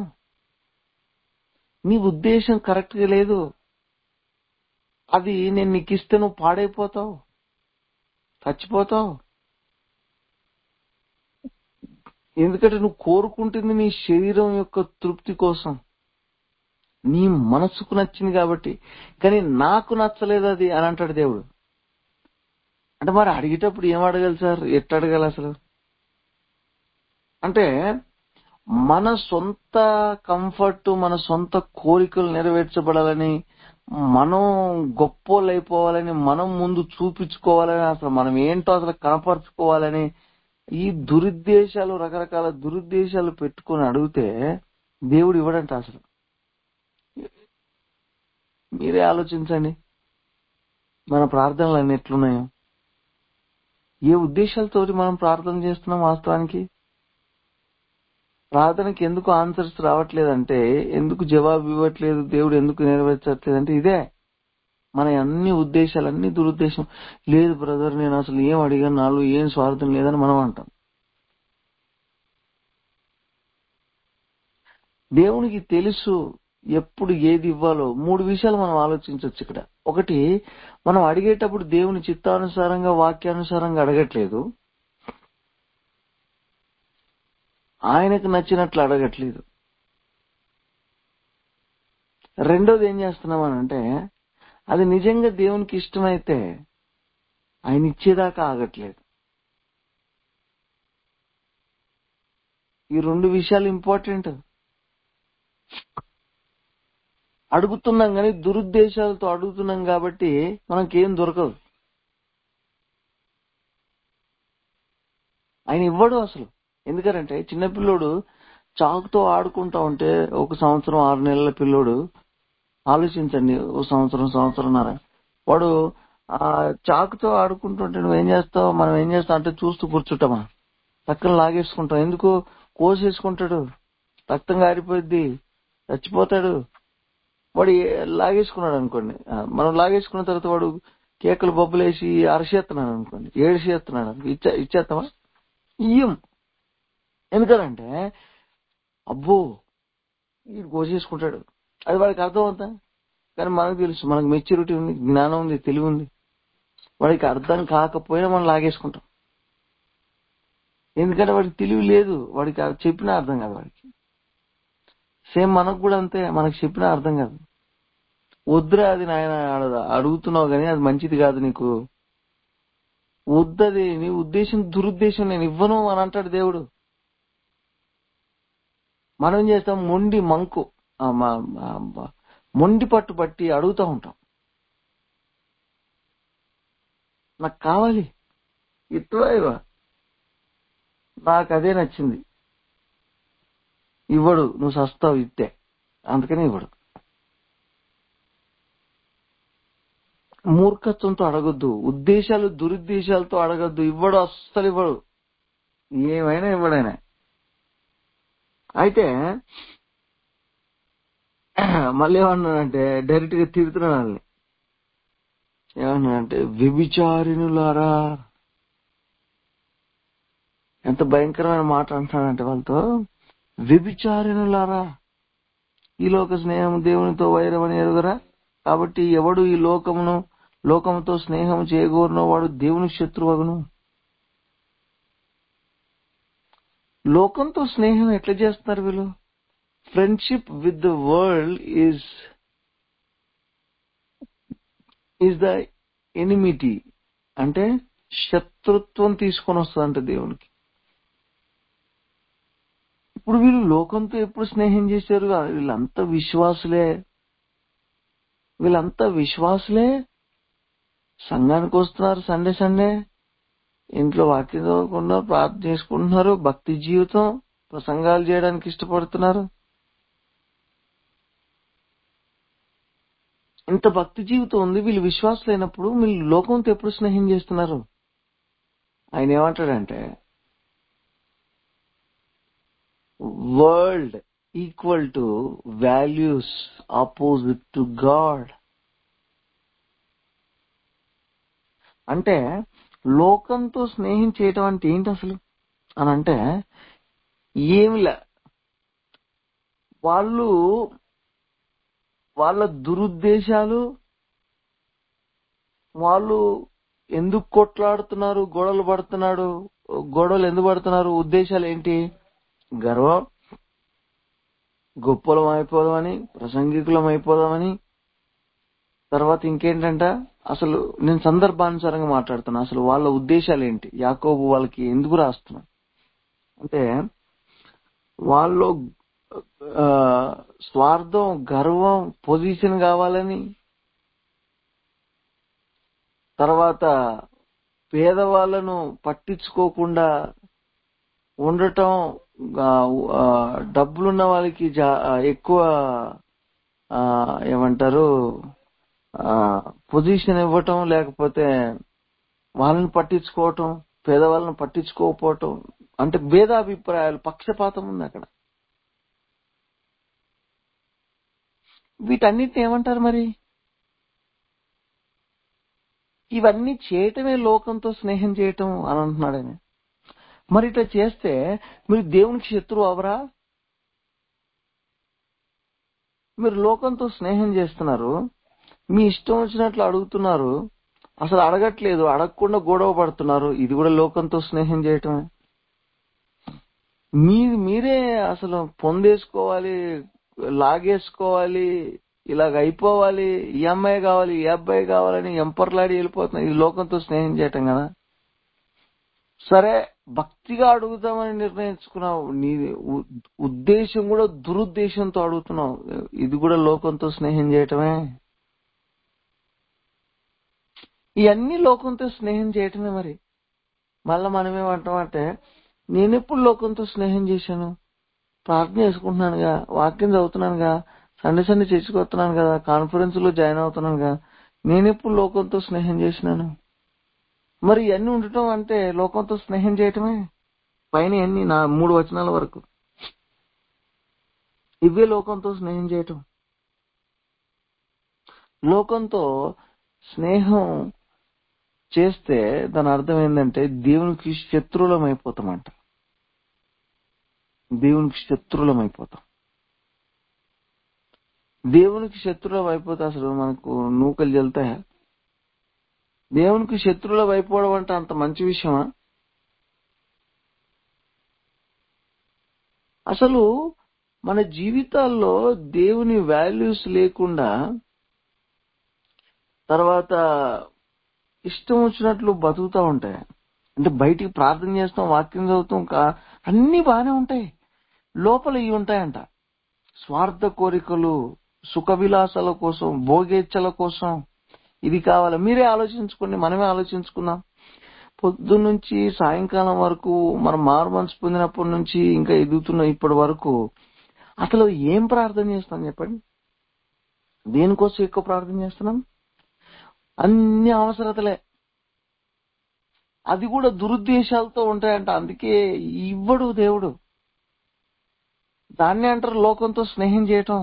నీ ఉద్దేశం కరెక్ట్ గా లేదు అది నేను నీకు ఇస్తే నువ్వు పాడైపోతావు చచ్చిపోతావు ఎందుకంటే నువ్వు కోరుకుంటుంది నీ శరీరం యొక్క తృప్తి కోసం నీ మనసుకు నచ్చింది కాబట్టి కానీ నాకు నచ్చలేదు అది అని అంటాడు దేవుడు అంటే మరి అడిగేటప్పుడు ఏం అడగాలి సార్ ఎట్ట అడగాలి అసలు అంటే మన సొంత కంఫర్ట్ మన సొంత కోరికలు నెరవేర్చబడాలని మనం గొప్పోళ్ళు అయిపోవాలని మనం ముందు చూపించుకోవాలని అసలు మనం ఏంటో అసలు కనపరుచుకోవాలని ఈ దురుద్దేశాలు రకరకాల దురుద్దేశాలు పెట్టుకొని అడిగితే దేవుడు ఇవ్వడంట అసలు మీరే ఆలోచించండి మన ప్రార్థనలు అన్ని ఎట్లున్నాయో ఏ ఉద్దేశాలతోటి మనం ప్రార్థన చేస్తున్నాం వాస్తవానికి ప్రార్థనకి ఎందుకు ఆన్సర్స్ రావట్లేదంటే ఎందుకు జవాబు ఇవ్వట్లేదు దేవుడు ఎందుకు నెరవేర్చట్లేదు అంటే ఇదే మన అన్ని ఉద్దేశాలు అన్ని దురుద్దేశం లేదు బ్రదర్ నేను అసలు ఏం అడిగాను నాలో ఏం స్వార్థం లేదని మనం అంటాం దేవునికి తెలుసు ఎప్పుడు ఏది ఇవ్వాలో మూడు విషయాలు మనం ఆలోచించవచ్చు ఇక్కడ ఒకటి మనం అడిగేటప్పుడు దేవుని చిత్తానుసారంగా వాక్యానుసారంగా అడగట్లేదు ఆయనకు నచ్చినట్లు అడగట్లేదు రెండోది ఏం చేస్తున్నాం అంటే అది నిజంగా దేవునికి ఇష్టమైతే ఆయన ఇచ్చేదాకా ఆగట్లేదు ఈ రెండు విషయాలు ఇంపార్టెంట్ అడుగుతున్నాం కానీ దురుద్దేశాలతో అడుగుతున్నాం కాబట్టి మనకేం దొరకదు ఆయన ఇవ్వడు అసలు ఎందుకంటే చిన్నపిల్లోడు చాకుతో ఆడుకుంటా ఉంటే ఒక సంవత్సరం ఆరు నెలల పిల్లోడు ఆలోచించండి ఒక సంవత్సరం సంవత్సరంన్నర వాడు ఆ చాకుతో ఆడుకుంటుంటే నువ్వేం చేస్తావు మనం ఏం చేస్తాం అంటే చూస్తూ కూర్చుంటామా పక్కన లాగేసుకుంటాం ఎందుకు కోసేసుకుంటాడు రక్తం గారిపోద్ది చచ్చిపోతాడు వాడు ఏ- లాగేసుకున్నాడు అనుకోండి ఆ, మనం లాగేసుకున్న తర్వాత వాడు కేకలు బొబ్బలేసి అరచేస్తున్నాడు అనుకోండి ఏడిచేస్తున్నాడు అనుకో ఇచ్చే ఇచ్చేస్తామా ఇయ్యం ఎందుకంటే అబ్బో వీడు కోసేసుకుంటాడు అది వాడికి అర్థం అవుతా కానీ మనకు తెలుసు మనకు మెచ్యూరిటీ ఉంది జ్ఞానం ఉంది తెలివి ఉంది వాడికి అర్థం కాకపోయినా మనం లాగేసుకుంటాం ఎందుకంటే వాడికి తెలివి లేదు వాడికి అది చెప్పినా అర్థం కాదు వాడికి సేమ్ మనకు కూడా అంతే మనకు చెప్పినా అర్థం కాదు వద్దురా అది నాయన అడ- అడుగుతున్నావు కానీ అది మంచిది కాదు నీకు వద్దది నీ ఉద్దేశం దురుద్దేశం నేను ఇవ్వను అని అంటాడు దేవుడు మనం ఏం చేస్తాం మొండి మంకు ఆ, మా- మా- మా- మొండి పట్టు పట్టి అడుగుతూ ఉంటాం నాకు కావాలి ఇట్టువా ఇవా నాకు అదే నచ్చింది ఇవ్వడు నువ్వు సస్తావు ఇట్టే అందుకనే ఇవ్వడు మూర్ఖత్వంతో అడగొద్దు ఉద్దేశాలు దురుద్దేశాలతో అడగొద్దు ఇవ్వడు అస్సలు ఇవ్వడు ఏమైనా ఇవ్వడైనా అయితే మళ్ళీ ఏమన్నాడంటే డైరెక్ట్ గా తిరుగుతున్నాడు వాళ్ళని ఏమన్నాడంటే వ్యభిచారిణులారా ఎంత భయంకరమైన మాట అంటున్నాడంటే వాళ్ళతో వ్యభిచారిణులారా ఈ లోక స్నేహం దేవునితో వైరమని ఎరుగరా కాబట్టి ఎవడు ఈ లోకమును లోకముతో స్నేహం చేయగోరునో వాడు దేవుని శత్రువగును లోకంతో స్నేహం ఎట్లా చేస్తున్నారు వీళ్ళు friendship with the world is is the enmity అంటే శత్రుత్వం తీసుకొని వస్తుందంట దేవునికి ఇప్పుడు వీళ్ళు లోకంతో ఎప్పుడు స్నేహం చేశారు వీళ్ళంతా విశ్వాసులే వీళ్ళంతా విశ్వాసులే సంఘానికి వస్తున్నారు సండే సండే ఇంట్లో వాక్యం చదువుకుంటున్నారు ప్రార్థన చేసుకుంటున్నారు భక్తి జీవితం ప్రసంగాలు చేయడానికి ఇష్టపడుతున్నారు ఇంత భక్తి జీవితం ఉంది వీళ్ళు విశ్వాసులైనప్పుడు వీళ్ళు లోకంతో ఎప్పుడు స్నేహం చేస్తున్నారు ఆయన ఏమంటాడంటే world equal to values opposite to God అంటే లోకంతో స్నేహం చేయటం అంటే ఏంటి అసలు అని అంటే ఏమిలే వాళ్ళు వాళ్ళ దురుద్దేశాలు వాళ్ళు ఎందుకు కొట్లాడుతున్నారు గొడవలు పడుతున్నాడు గొడవలు ఎందుకు పడుతున్నారు ఉద్దేశాలు ఏంటి గర్వం గొప్పలం అయిపోదామని ప్రసంగికులం అయిపోదామని తర్వాత ఇంకేంటంట అసలు నేను సందర్భానుసారంగా మాట్లాడుతున్నా అసలు వాళ్ళ ఉద్దేశాలు ఏంటి యాకోబు వాళ్ళకి ఎందుకు రాస్తున్నా అంటే వాళ్ళు ఆ, స్వార్థం గర్వం పొజిషన్ కావాలని తర్వాత పేదవాళ్ళను పట్టించుకోకుండా ఉండటం ఆ, ఆ, డబ్బులున్న వాళ్ళకి జా- ఆ, ఎక్కువ ఆ, ఏమంటారు పొజిషన్ ఇవ్వటం లేకపోతే వాళ్ళని పట్టించుకోవటం పేదవాళ్ళని పట్టించుకోకపోవటం అంటే భేదాభిప్రాయాలు పక్షపాతం ఉంది అక్కడ వీటన్నిటిని ఏమంటారు మరి ఇవన్నీ చేయటమే లోకంతో స్నేహం చేయటం అని అంటున్నాడు ఆయన మరి ఇట్లా చేస్తే మీరు దేవునికి శత్రువు అవరా మీరు లోకంతో స్నేహం చేస్తున్నారు మీ ఇష్టం వచ్చినట్లు అడుగుతున్నారు అసలు అడగట్లేదు అడగకుండా గొడవ పడుతున్నారు ఇది కూడా లోకంతో స్నేహం చేయటమే మీ మీరే అసలు పొందేసుకోవాలి లాగేసుకోవాలి ఇలాగ అయిపోవాలి ఈ అమ్మాయి కావాలి ఈ అబ్బాయి కావాలని ఎంపర్లాడి వెళ్ళిపోతున్నారు ఇది లోకంతో స్నేహం చేయటం కదా సరే భక్తిగా అడుగుదామని నిర్ణయించుకున్నావు నీ ఉ- ఉద్దేశం కూడా దురుద్దేశంతో అడుగుతున్నావు ఇది కూడా లోకంతో స్నేహం చేయటమే ఇవన్నీ లోకంతో స్నేహం చేయటమే మరి మళ్ళా మనం ఏమంటామంటే నేను ఎప్పుడు లోకంతో స్నేహం చేశాను ప్రార్థన చేసుకుంటున్నానుగా వాక్యం చదువుతున్నానుగా సండే సండే చర్చకొస్తున్నాను కదా కాన్ఫరెన్స్ లో జాయిన్ అవుతున్నానుగా నేను ఎప్పుడు లోకంతో స్నేహం చేసినాను మరి ఇవన్నీ ఉండటం అంటే లోకంతో స్నేహం చేయటమే పైన ఎన్ని నా మూడు వచనాల వరకు ఇవే లోకంతో స్నేహం చేయటం లోకంతో స్నేహం చేస్తే దాని అర్థం ఏంటంటే దేవునికి శత్రువులం అయిపోతామంట దేవునికి శత్రువులం అయిపోతాం దేవునికి శత్రువులం అయిపోతే అసలు మనకు నూకలు జల్తాయా దేవునికి శత్రువులం అయిపోవడం అంటే అంత మంచి విషయమా అసలు మన జీవితాల్లో దేవుని వాల్యూస్ లేకుండా తర్వాత ఇష్టం వచ్చినట్లు బతుకుతా ఉంటాయి అంటే బయటికి ప్రార్థన చేస్తాం వాక్యం చదువుతాం కా- అన్ని బాగానే ఉంటాయి లోపల ఇవి ఉంటాయంట స్వార్థ కోరికలు సుఖ విలాసాల కోసం భోగేచ్ఛల కోసం ఇది కావాలి మీరే ఆలోచించుకోండి మనమే ఆలోచించుకుందాం పొద్దున్న నుంచి సాయంకాలం వరకు మనం మారు మనసు పొందినప్పటి నుంచి ఇంకా ఎదుగుతున్న ఇప్పటి వరకు అసలు ఏం ప్రార్థన చేస్తాం చెప్పండి దేనికోసం ఎక్కువ ప్రార్థన చేస్తున్నాం అన్ని అవసరతలే అది కూడా దురుద్దేశాలతో ఉంటాయంట అందుకే ఇవ్వడు దేవుడు దాన్ని అంటారు లోకంతో స్నేహం చేయటం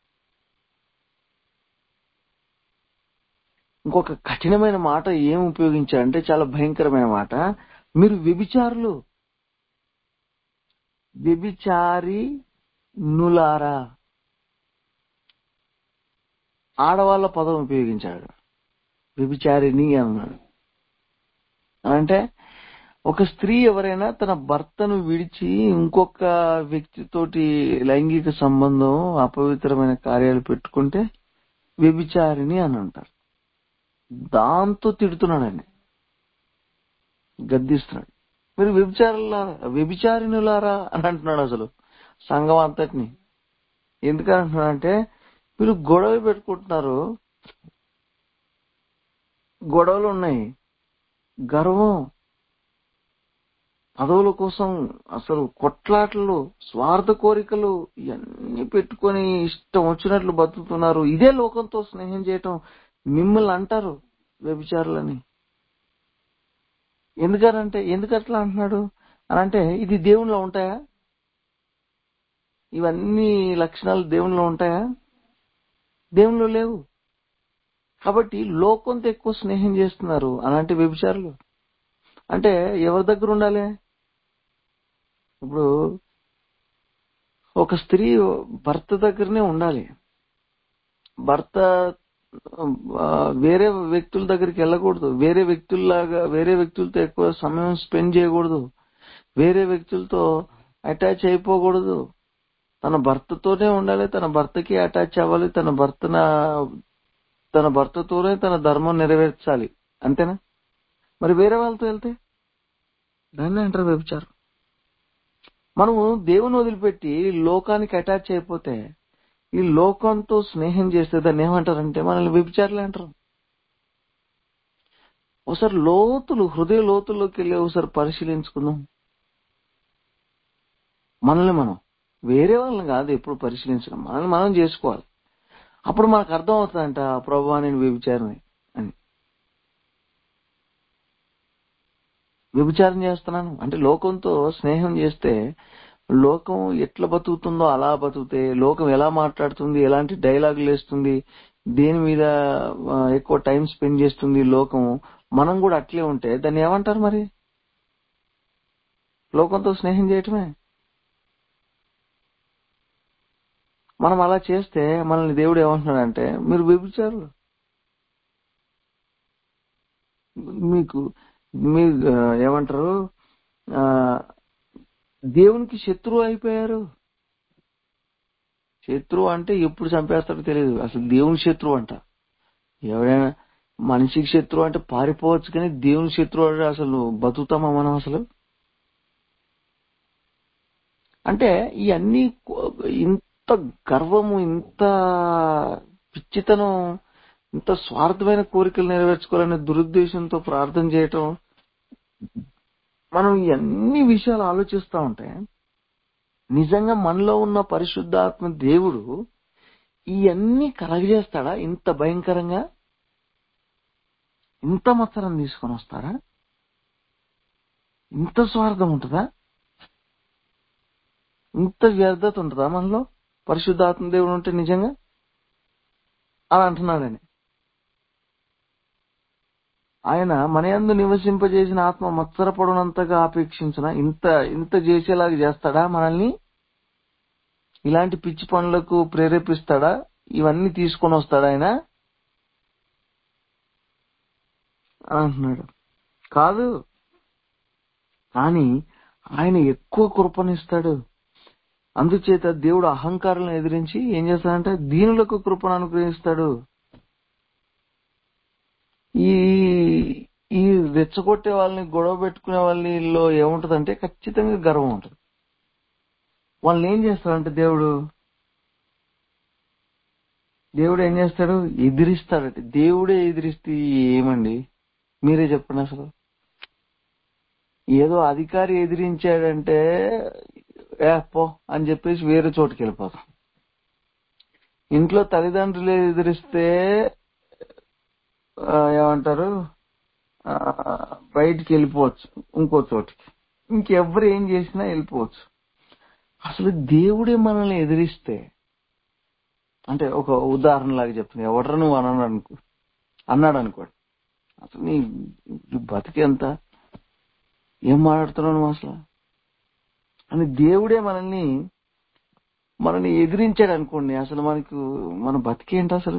ఇంకొక కఠినమైన మాట ఏం ఉపయోగించారంటే చాలా భయంకరమైన మాట మీరు వ్యభిచారులు వ్యభిచారి నులారా ఆడవాళ్ళ పదం ఉపయోగించాడు వ్యభిచారిని అన్నాడు అంటే ఒక స్త్రీ ఎవరైనా తన భర్తను విడిచి ఇంకొక వ్యక్తితోటి లైంగిక సంబంధం అపవిత్రమైన కార్యాలు పెట్టుకుంటే వ్యభిచారిని అని అంటారు దాంతో తిడుతున్నాడండి గద్దిస్తున్నాడు మీరు వ్యభిచారులారా వ్యభిచారినులారా అని అంటున్నాడు అసలు సంఘం అంతటిని ఎందుకని అంటున్నాడంటే మీరు గొడవ పెట్టుకుంటున్నారు గొడవలు ఉన్నాయి గర్వం పదవుల కోసం అసలు కొట్లాటలు స్వార్థ కోరికలు ఇవన్నీ పెట్టుకొని ఇష్టం వచ్చినట్లు బతుకుతున్నారు ఇదే లోకంతో స్నేహం చేయటం మిమ్మల్ని అంటారు వ్యభిచారులని ఎందుకనంటే ఎందుకు అట్లా అంటున్నాడు అని అంటే ఇది దేవునిలో ఉంటాయా ఇవన్నీ లక్షణాలు దేవునిలో ఉంటాయా దేవునిలో లేవు కాబట్టి లోకంతో ఎక్కువ స్నేహం చేస్తున్నారు అలాంటి వ్యభిచారులు అంటే ఎవరి దగ్గర ఉండాలి ఇప్పుడు ఒక స్త్రీ భర్త దగ్గరనే ఉండాలి భర్త ఆ, వేరే వ్యక్తుల దగ్గరికి వెళ్ళకూడదు వేరే వ్యక్తుల్లాగా వేరే వ్యక్తులతో ఎక్కువ సమయం స్పెండ్ చేయకూడదు వేరే వ్యక్తులతో అటాచ్ అయిపోకూడదు తన భర్తతోనే ఉండాలి తన భర్తకి అటాచ్ అవ్వాలి తన భర్తన తన భర్తతోనే తన ధర్మం నెరవేర్చాలి అంతేనా మరి వేరే వాళ్ళతో వెళ్తే దాన్ని అంటారు వ్యభిచారం మనము దేవుని వదిలిపెట్టి లోకానికి అటాచ్ అయిపోతే ఈ లోకంతో స్నేహం చేస్తే దాన్ని ఏమంటారంటే మనల్ని వ్యభిచారులు అంటారు ఒకసారి లోతులు హృదయ లోతుల్లోకి వెళ్ళి ఒకసారి పరిశీలించుకుందాం మనల్ని మనం వేరే వాళ్ళని కాదు ఎప్పుడు పరిశీలించడం మనల్ని మనం చేసుకోవాలి అప్పుడు మనకు అర్థం అవుతుందంట ప్రభా నేను వ్యభిచారిని అని వ్యభిచారం చేస్తున్నాను అంటే లోకంతో స్నేహం చేస్తే లోకం ఎట్లా బతుకుతుందో అలా బతుకుతే లోకం ఎలా మాట్లాడుతుంది ఎలాంటి డైలాగులు వేస్తుంది దేని మీద ఆ, ఎక్కువ టైం స్పెండ్ చేస్తుంది లోకం మనం కూడా అట్లే ఉంటే దాన్ని ఏమంటారు మరి లోకంతో స్నేహం చేయటమే మనం అలా చేస్తే మనల్ని దేవుడు ఏమంటున్నాడంటే మీరు వ్యభిచారులు మీకు మీ ఆ, ఏమంటారు ఆ, దేవునికి శత్రువు అయిపోయారు శత్రువు అంటే ఎప్పుడు చంపేస్తాడో తెలియదు అసలు దేవుని శత్రువు అంట ఎవరైనా మనిషికి శత్రువు అంటే పారిపోవచ్చు కానీ దేవుని శత్రువు అంటే అసలు బతుకుతామా మనం అసలు అంటే ఇవన్నీ కో- ఇంత గర్వము ఇంత పిచ్చితనం ఇంత స్వార్థమైన కోరికలు నెరవేర్చుకోవాలనే దురుద్దేశంతో ప్రార్థన చేయటం మనం ఇవన్నీ విషయాలు ఆలోచిస్తా ఉంటే నిజంగా మనలో ఉన్న పరిశుద్ధాత్మ దేవుడు ఇవన్నీ కలగజేస్తాడా ఇంత భయంకరంగా ఇంత మత్సరం తీసుకొని వస్తాడా ఇంత స్వార్థం ఉంటుందా ఇంత వ్యర్థత ఉంటుందా మనలో పరిశుద్ధాత్మ దేవుడు ఉంటే నిజంగా అలా అంటున్నాడని ఆయన మన యందు నివసింపజేసిన ఆత్మ మత్సరపడునంతగా ఆపేక్షించిన ఇంత ఇంత చేసేలాగా చేస్తాడా మనల్ని ఇలాంటి పిచ్చి పనులకు ప్రేరేపిస్తాడా ఇవన్నీ తీసుకొని వస్తాడా ఆయన అని అంటున్నాడు కాదు కానీ ఆయన ఎక్కువ కృపనిస్తాడు అందుచేత దేవుడు అహంకారాలను ఎదిరించి ఏం చేస్తాడంటే దీనులకు కృపను అనుగ్రహిస్తాడు ఈ ఈ రెచ్చగొట్టే వాళ్ళని గొడవ పెట్టుకునే వాళ్ళలో ఏముంటదంటే ఖచ్చితంగా గర్వం ఉంటుంది వాళ్ళని ఏం చేస్తాడంటే దేవుడు దేవుడు ఏం చేస్తాడు ఎదిరిస్తాడట దేవుడే ఎదిరిస్తే ఏమండి మీరే చెప్పండి అసలు ఏదో అధికారి ఎదిరించాడంటే ఏ పో అని చెప్పేసి వేరే చోటుకి వెళ్ళిపోతాం ఇంట్లో తల్లిదండ్రులు ఎదిరిస్తే ఆ, ఏమంటారు ఆ, బయటికి వెళ్ళిపోవచ్చు ఇంకో చోటికి ఇంకెవ్వరు ఏం చేసినా వెళ్ళిపోవచ్చు అసలు దేవుడే మనల్ని ఎదిరిస్తే అంటే ఒక ఉదాహరణ లాగా చెప్తున్నా ఎవడరా నువ్వు అన్నాడు అనుకో అన్నాడు అనుకోండి అసలు నీ నీ బతికెంత ఏం మాట్లాడుతున్నావు నువ్వు అసలు అని దేవుడే మనల్ని మనల్ని ఎదిరించాడు అనుకోండి అసలు మనకు మన బతికేంటి అసలు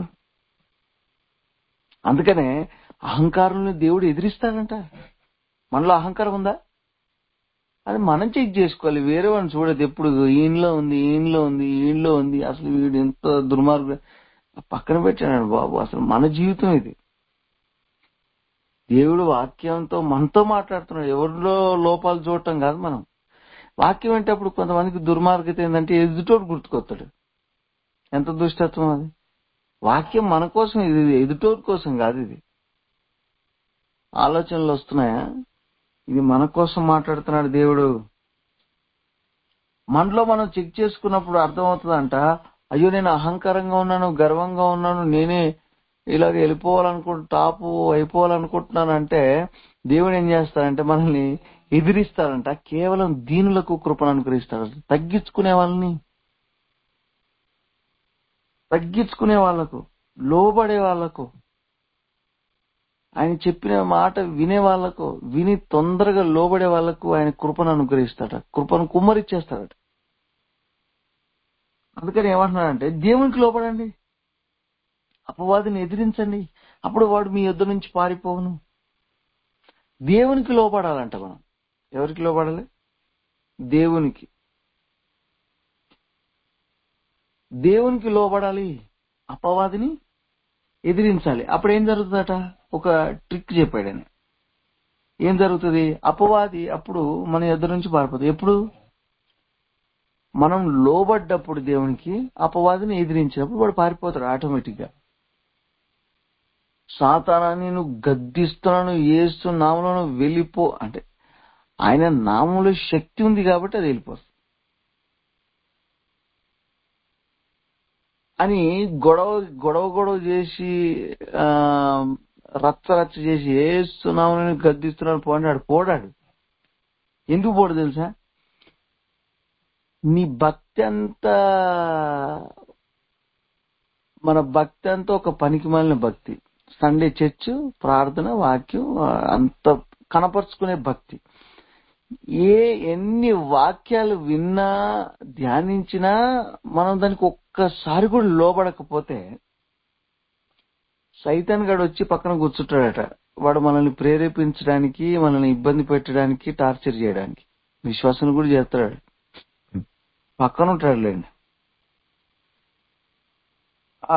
అందుకనే అహంకారంలో దేవుడు ఎదిరిస్తాడంట మనలో అహంకారం ఉందా అది మనం చెక్ చేసుకోవాలి వేరే వాడిని చూడదు ఎప్పుడు ఈయనలో ఉంది ఈయనలో ఉంది ఈయనలో ఉంది అసలు వీడు ఎంత దుర్మార్గుడు పక్కన పెట్టాడు బాబు అసలు మన జీవితం ఇది దేవుడు వాక్యంతో మనతో మాట్లాడుతున్నాడు ఎవరిలో లోపాలు చూడటం కాదు మనం వాక్యం అంటే అప్పుడు కొంతమందికి దుర్మార్గత ఏంటంటే ఎదుటోడు గుర్తుకొస్తాడు ఎంత దుష్టత్వం అది వాక్యం మన కోసం ఇది ఎదుటోడి కోసం కాదు ఇది ఆలోచనలు వస్తున్నాయా ఇది మన కోసం మాట్లాడుతున్నాడు దేవుడు మనలో మనం చెక్ చేసుకున్నప్పుడు అర్థమవుతుందంట అయ్యో నేను అహంకారంగా ఉన్నాను గర్వంగా ఉన్నాను నేనే ఇలాగ వెళ్ళిపోవాలనుకుంటు టాపు అయిపోవాలనుకుంటున్నాను అంటే దేవుడు ఏం చేస్తాడంటే మనల్ని ఎదిరిస్తాడంట కేవలం దీనులకు కృపను అనుగ్రహిస్తాడు తగ్గించుకునే వాళ్ళని తగ్గించుకునే వాళ్ళకు లోబడే వాళ్ళకు ఆయన చెప్పిన మాట వినే వాళ్ళకు విని తొందరగా లోబడే వాళ్ళకు ఆయన కృపను అనుగ్రహిస్తాడు కృపను కుమ్మరిచ్చేస్తాడట అందుకని ఏమంటున్నాడంటే దేవునికి లోపడండి అపవాదిని ఎదిరించండి అప్పుడు వాడు మీ యుద్ధ నుంచి పారిపోవును దేవునికి లోపడాలంట మనం ఎవరికి లోపడాలి దేవునికి దేవునికి లోబడాలి అపవాదిని ఎదిరించాలి అప్పుడు ఏం జరుగుతుందట ఒక ట్రిక్ చెప్పాడు ఆయన ఏం జరుగుతుంది అపవాది అప్పుడు మన ఎదురు నుంచి పారిపోతుంది ఎప్పుడు మనం లోబడ్డప్పుడు దేవునికి అపవాదిని ఎదిరించినప్పుడు వాడు పారిపోతాడు ఆటోమేటిక్ గా సాతానాన్ని నువ్వు గద్దిస్తున్నాను ఏసు నామంలో వెళ్ళిపో అంటే ఆయన నామంలో శక్తి ఉంది కాబట్టి అది వెళ్ళిపోతుంది అని గొడవ గొడవ గొడవ చేసి ఆ రచ్చ రచ్చ చేసి ఏస్తున్నాము గద్దిస్తున్నాడు పోండి ఆడు పోడాడు ఎందుకు పోడు తెలుసా నీ భక్తి అంతా మన భక్తి అంతా ఒక పనికి మాలిన భక్తి సండే చర్చ్ ప్రార్థన వాక్యం అంత కనపరుచుకునే భక్తి ఏ ఎన్ని వాక్యాలు విన్నా ధ్యానించినా మనం దానికి ఒక్కసారి కూడా లోబడకపోతే సైతాన్ గడు వచ్చి పక్కన కూర్చుంటాడట వాడు మనల్ని ప్రేరేపించడానికి మనల్ని ఇబ్బంది పెట్టడానికి టార్చర్ చేయడానికి విశ్వాసం కూడా చేస్తాడు పక్కన ఉంటాడులేండి ఆ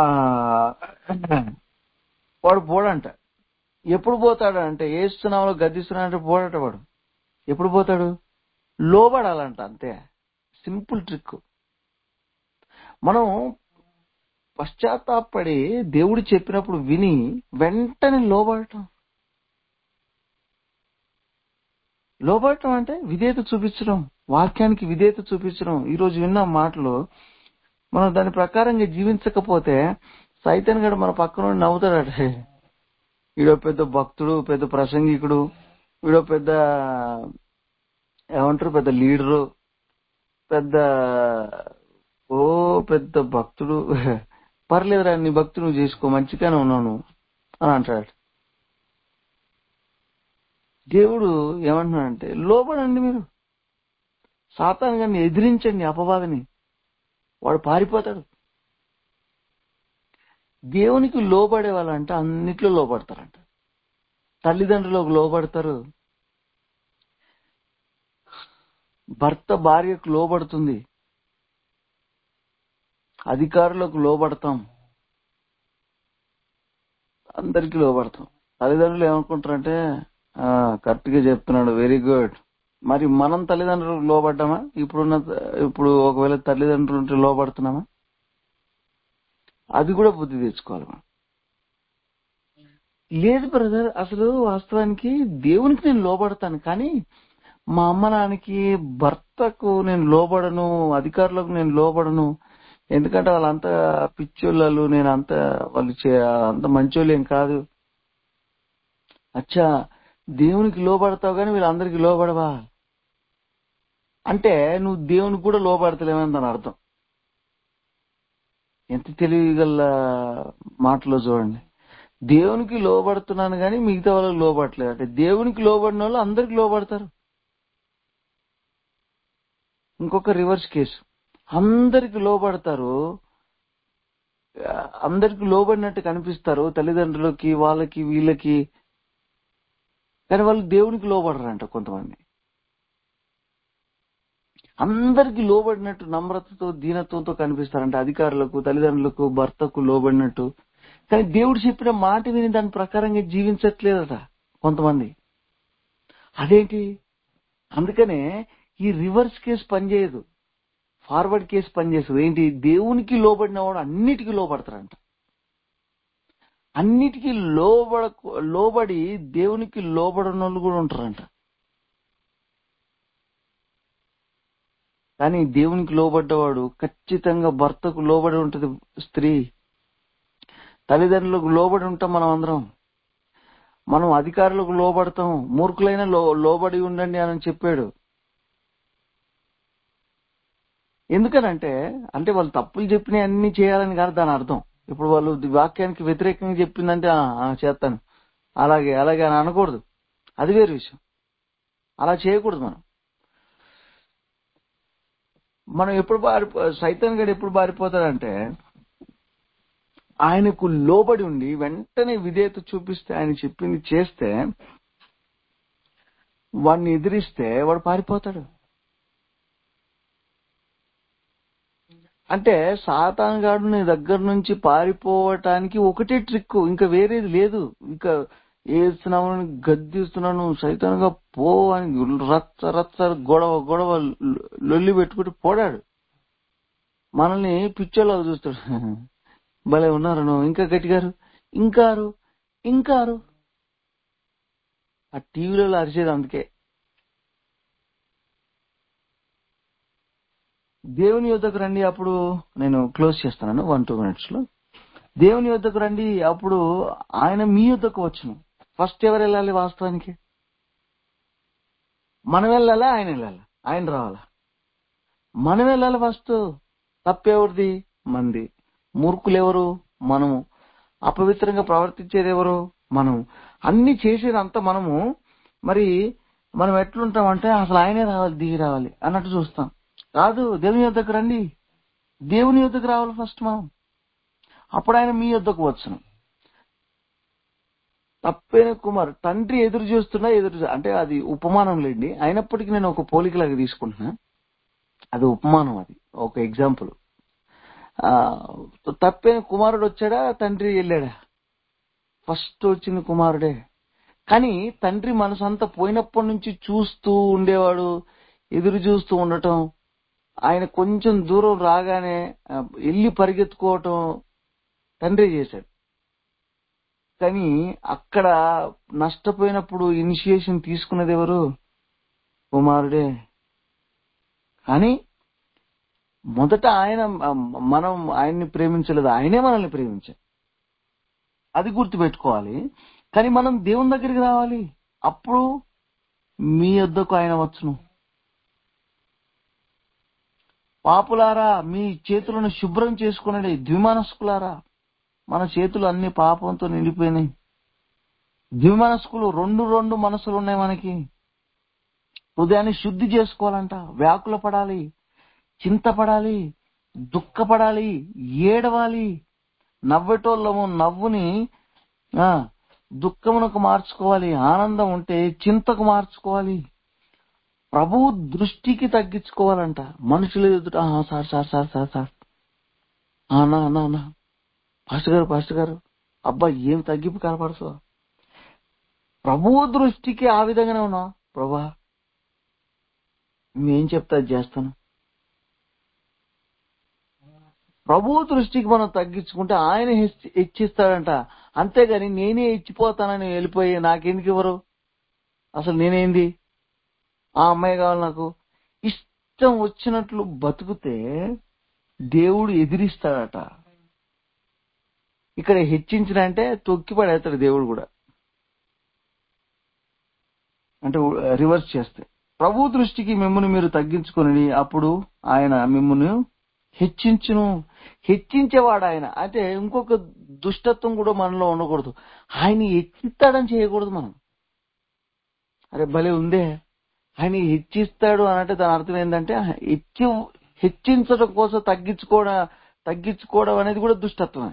వాడు పోడంట ఎప్పుడు పోతాడు అంటే ఏస్తున్నామో గద్దిస్తున్నాడంటే పోడట వాడు ఎప్పుడు పోతాడు లోబడాలంట అంతే సింపుల్ ట్రిక్ మనం పశ్చాత్తాపడి దేవుడు చెప్పినప్పుడు విని వెంటనే లోబడటం లోబడటం అంటే విధేయత చూపించడం వాక్యానికి విధేయత చూపించడం ఈ రోజు విన్న మాటలు మనం దాని ప్రకారంగా జీవించకపోతే సైతన్ గడు మన పక్కన నుండి నవ్వుతాడట వీడో పెద్ద భక్తుడు పెద్ద ప్రసంగికుడు వీడో పెద్ద ఏమంటారు పెద్ద లీడరు పెద్ద ఓ పెద్ద భక్తుడు పర్లేదురా నీ భక్తు నువ్వు చేసుకో మంచిగానే ఉన్నావు నువ్వు అని అంటాడు దేవుడు ఏమంటున్నాడంటే లోబడండి మీరు సాతాను గారిని ఎదిరించండి అపవాదని వాడు పారిపోతాడు దేవునికి లోబడే వాళ్ళంట అన్నిట్లో లోబడతారంట తల్లిదండ్రులకు లోబడతారు భర్త భార్యకు లోబడుతుంది అధికారులకు లోబడతాం అందరికి లోబడతాం తల్లిదండ్రులు ఏమనుకుంటారంటే కరెక్ట్ గా చెప్తున్నాడు వెరీ గుడ్ మరి మనం తల్లిదండ్రులకు లోబడ్డామా ఇప్పుడున్న ఇప్పుడు ఒకవేళ తల్లిదండ్రులు ఉంటే లోబడుతున్నామా అది కూడా బుద్ధి తెచ్చుకోవాలి మనం లేదు బ్రదర్ అసలు వాస్తవానికి దేవునికి నేను లోబడతాను కానీ మా అమ్మ నాన్నకి భర్తకు నేను లోబడను అధికారులకు నేను లోబడను ఎందుకంటే వాళ్ళంతా పిచ్చోళ్ళు నేను అంత వాళ్ళు అంత మంచోళ్ళు ఏం కాదు అచ్చా దేవునికి లోబడతావు కానీ వీళ్ళందరికీ లోబడవా అంటే నువ్వు దేవునికి కూడా లోబడతలేమని దాని అర్థం ఎంత తెలివిగల మాటలో చూడండి దేవునికి లోబడుతున్నాను కానీ మిగతా వాళ్ళకి లోబడట్లేదు అంటే దేవునికి లోబడిన వాళ్ళు అందరికి లోబడతారు ఇంకొక రివర్స్ కేసు అందరికి లోబడతారు అందరికి లోబడినట్టు కనిపిస్తారు తల్లిదండ్రులకి వాళ్ళకి వీళ్ళకి కానీ వాళ్ళు దేవునికి లోబడరంట కొంతమంది అందరికి లోబడినట్టు నమ్రతతో దీనత్వంతో కనిపిస్తారంట అధికారులకు తల్లిదండ్రులకు భర్తకు లోబడినట్టు కానీ దేవుడు చెప్పిన మాట విని దాని ప్రకారంగా జీవించట్లేదట కొంతమంది అదేంటి అందుకనే ఈ రివర్స్ కేసు పనిచేయదు ఫార్వర్డ్ కేసు పనిచేస్తుంది ఏంటి దేవునికి లోబడిన వాడు అన్నిటికీ లోబడతారంట అన్నిటికీ లోబడ లోబడి దేవునికి లోబడిన వాళ్ళు కూడా ఉంటారంట కానీ దేవునికి లోబడ్డవాడు ఖచ్చితంగా భర్తకు లోబడి ఉంటది స్త్రీ తల్లిదండ్రులకు లోబడి ఉంటాం మనం అందరం మనం అధికారులకు లోబడతాం మూర్ఖులైన లో లోబడి ఉండండి అని చెప్పాడు ఎందుకనంటే అంటే వాళ్ళు తప్పులు చెప్పిన అన్ని చేయాలని కాదు దాని అర్థం ఇప్పుడు వాళ్ళు ది- వాక్యానికి వ్యతిరేకంగా చెప్పిందంటే "ఆ, ఆ, చేస్తాను అలాగే అలాగే అని అనకూడదు అది వేరు విషయం అలా చేయకూడదు మనం మనం ఎప్పుడు బారిపో సైతాన్ గడు ఎప్పుడు బారిపోతాడంటే ఆయనకు లోబడి ఉండి వెంటనే విధేయత చూపిస్తే ఆయన చెప్పింది చేస్తే వాడిని ఎదిరిస్తే వాడు పారిపోతాడు అంటే సాతాన్ గాడు నీ దగ్గర నుంచి పారిపోవటానికి ఒకటే ట్రిక్ ఇంకా వేరేది లేదు ఇంకా ఏస్తున్నావు గద్దిస్తున్నాను సైతాన్గా పో అని రచ్చ రచ్చ గొడవ గొడవ లొల్లి పెట్టుకుంటూ పోడాడు మనల్ని పిచ్చోళ్ళగా చూస్తాడు భలే ఉన్నారు నువ్వు ఇంకా గట్టిగారు ఇంకారు ఇంకారు ఆ టీవీలలో అరిచేది అందుకే దేవుని యొద్దకు రండి అప్పుడు నేను క్లోజ్ చేస్తున్నాను వన్ టూ మినిట్స్ లో దేవుని యొద్దకు రండి అప్పుడు ఆయన మీ యొద్దకు వచ్చును ఫస్ట్ ఎవరు వెళ్ళాలి వాస్తవానికి మనం వెళ్ళాలా ఆయన వెళ్ళాలా ఆయన రావాలా మనం వెళ్ళాలి ఫస్ట్ తప్పెవరిది మంది మూర్ఖులు ఎవరు మనము అపవిత్రంగా ప్రవర్తించేది ఎవరు మనము అన్ని చేసేదంతా మనము మరి మనం ఎట్లుంటామంటే అసలు ఆయనే రావాలి దిగి రావాలి అన్నట్టు చూస్తాం కాదు దేవుని యొద్దకు రండి దేవుని యొద్దకు రావాలి ఫస్ట్ మనం అప్పుడు ఆయన మీ యొద్దకు వచ్చును తప్పైన కుమార్ తండ్రి ఎదురు చూస్తున్నా ఎదురు చూ- అంటే అది ఉపమానం లేండి అయినప్పటికీ నేను ఒక పోలికలాగా తీసుకుంటున్నా అది ఉపమానం అది ఒక ఎగ్జాంపుల్ ఆ తప్పైన కుమారుడు వచ్చాడా తండ్రి వెళ్ళాడా ఫస్ట్ వచ్చిన కుమారుడే కానీ తండ్రి మనసంతా పోయినప్పటి నుంచి చూస్తూ ఉండేవాడు ఎదురు చూస్తూ ఉండటం ఆయన కొంచెం దూరం రాగానే ఆ, వెళ్ళి పరిగెత్తుకోవటం తండ్రి చేశాడు కానీ అక్కడ నష్టపోయినప్పుడు ఇనిషియేషన్ తీసుకున్నది ఎవరు కుమారుడే కానీ మొదట ఆయన ఆ, మనం ఆయన్ని ప్రేమించలేదు ఆయనే మనల్ని ప్రేమించాడు అది గుర్తుపెట్టుకోవాలి కానీ మనం దేవుని దగ్గరికి రావాలి అప్పుడు మీ వద్దకు ఆయన వచ్చును పాపులారా మీ చేతులను శుభ్రం చేసుకునండి ద్విమనస్కులారా మన చేతులు అన్ని పాపంతో నిండిపోయినాయి ద్విమనస్కులు రెండు రెండు మనసులు ఉన్నాయి మనకి హృదయాన్ని శుద్ధి చేసుకోవాలంట వ్యాకుల పడాలి చింతపడాలి దుఃఖపడాలి ఏడవాలి నవ్వేటోళ్ళము నవ్వుని ఆ దుఃఖమునకు మార్చుకోవాలి ఆనందం ఉంటే చింతకు మార్చుకోవాలి ప్రభు దృష్టికి తగ్గించుకోవాలంట మనుషుల ఎదుట "ఆ, sir sir sir sir sir ఆ, నా నా నా పాస్టర్ గారు పాస్టర్ గారు అబ్బా ఏం తగ్గింపు కనపడుతుందో ప్రభు దృష్టికి ఆ విధంగానే ఉన్నా ప్రభా నువ్వేం చెప్తా అది చేస్తాను ప్రభు దృష్టికి మనం తగ్గించుకుంటే ఆయన హెచ్చి- హెచ్చిస్తాడంట అంతేగాని నేనే ఇచ్చిపోతానని వెళ్ళిపోయి నాకెందుకు ఇవ్వరు అసలు నేనేంది ఆ అమ్మాయి కావాలి నాకు ఇష్టం వచ్చినట్లు బతుకుతే దేవుడు ఎదిరిస్తాడట ఇక్కడ హెచ్చించిన అంటే తొక్కి పడేస్తాడు దేవుడు కూడా అంటే రివర్స్ చేస్తే ప్రభు దృష్టికి మిమ్మల్ని మీరు తగ్గించుకొని అప్పుడు ఆయన మిమ్మల్ని హెచ్చించును హెచ్చించేవాడు ఆయన అంటే ఇంకొక దుష్టత్వం కూడా మనలో ఉండకూడదు ఆయన హెచ్చిస్తాడని చేయకూడదు మనం అరే భలే ఉందే ఆయన హెచ్చిస్తాడు అనంటే దాని అర్థం ఏంటంటే హెచ్చి హెచ్చించడం కోసం తగ్గించుకోవడం తగ్గించుకోవడం అనేది కూడా దుష్టత్వమే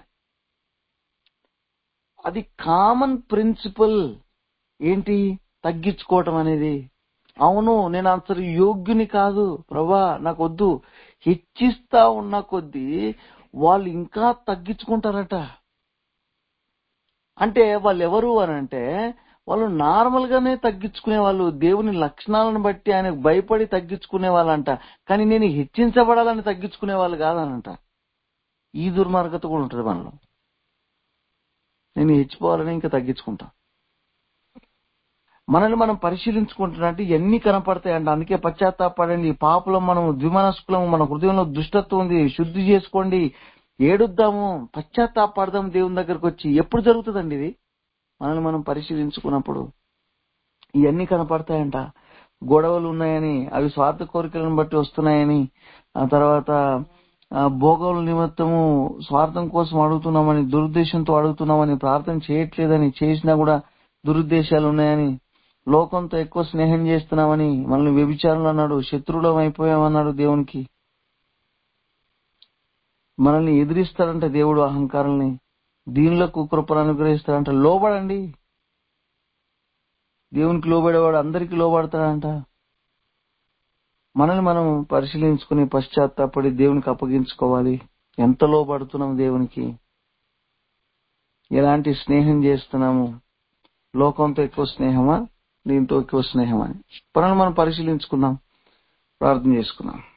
అది కామన్ ప్రిన్సిపల్ ఏంటి తగ్గించుకోవటం అనేది అవును నేను అసలు యోగ్యుని కాదు ప్రభా నాకు వద్దు హెచ్చిస్తా ఉన్న కొద్దీ వాళ్ళు ఇంకా తగ్గించుకుంటారట అంటే వాళ్ళు ఎవరు అని అంటే వాళ్ళు నార్మల్ గానే తగ్గించుకునే వాళ్ళు దేవుని లక్షణాలను బట్టి ఆయనకు భయపడి తగ్గించుకునే వాళ్ళంట కానీ నేను హెచ్చించబడాలని తగ్గించుకునే వాళ్ళు కాదనంట ఈ దుర్మార్గత కూడా ఉంటుంది మనలో నేను హెచ్చిపోవాలని ఇంకా తగ్గించుకుంటా మనల్ని మనం పరిశీలించుకుంటున్నట్టు ఇవన్నీ కనపడతాయంట అందుకే పశ్చాత్తాపడండి పాపులం మనం ద్విమనస్కులం మన హృదయంలో దుష్టత్వం ఉంది శుద్ధి చేసుకోండి ఏడుద్దాము పశ్చాత్తాపడదాం దేవుని దగ్గరకు వచ్చి ఎప్పుడు జరుగుతుందండి ఇది మనల్ని మనం పరిశీలించుకున్నప్పుడు ఇవన్నీ కనపడతాయంట గొడవలు ఉన్నాయని అవి స్వార్థ కోరికలను బట్టి వస్తున్నాయని ఆ తర్వాత ఆ, భోగముల నిమిత్తము స్వార్థం కోసం అడుగుతున్నామని దురుద్దేశంతో అడుగుతున్నామని ప్రార్థన చేయట్లేదని చేసినా కూడా దురుద్దేశాలు ఉన్నాయని లోకంతో ఎక్కువ స్నేహం చేస్తున్నామని మనల్ని వ్యభిచారులు అన్నాడు శత్రువులం అయిపోయామన్నాడు దేవునికి మనల్ని ఎదిరిస్తాడంట దేవుడు అహంకారాన్ని దీనిలకు కృపను అనుగ్రహిస్తాడంట లోబడండి దేవునికి లోబడేవాడు అందరికీ లోబడతాడంట మనల్ని మనం పరిశీలించుకుని పశ్చాత్తాపడి దేవునికి అప్పగించుకోవాలి ఎంత లోబడుతున్నాం దేవునికి ఎలాంటి స్నేహం చేస్తున్నాము లోకంతో ఎక్కువ స్నేహమా దీంతో ఎక్కువ స్నేహమా అని మనల్ని మనం పరిశీలించుకుందాం ప్రార్థన చేసుకుందాం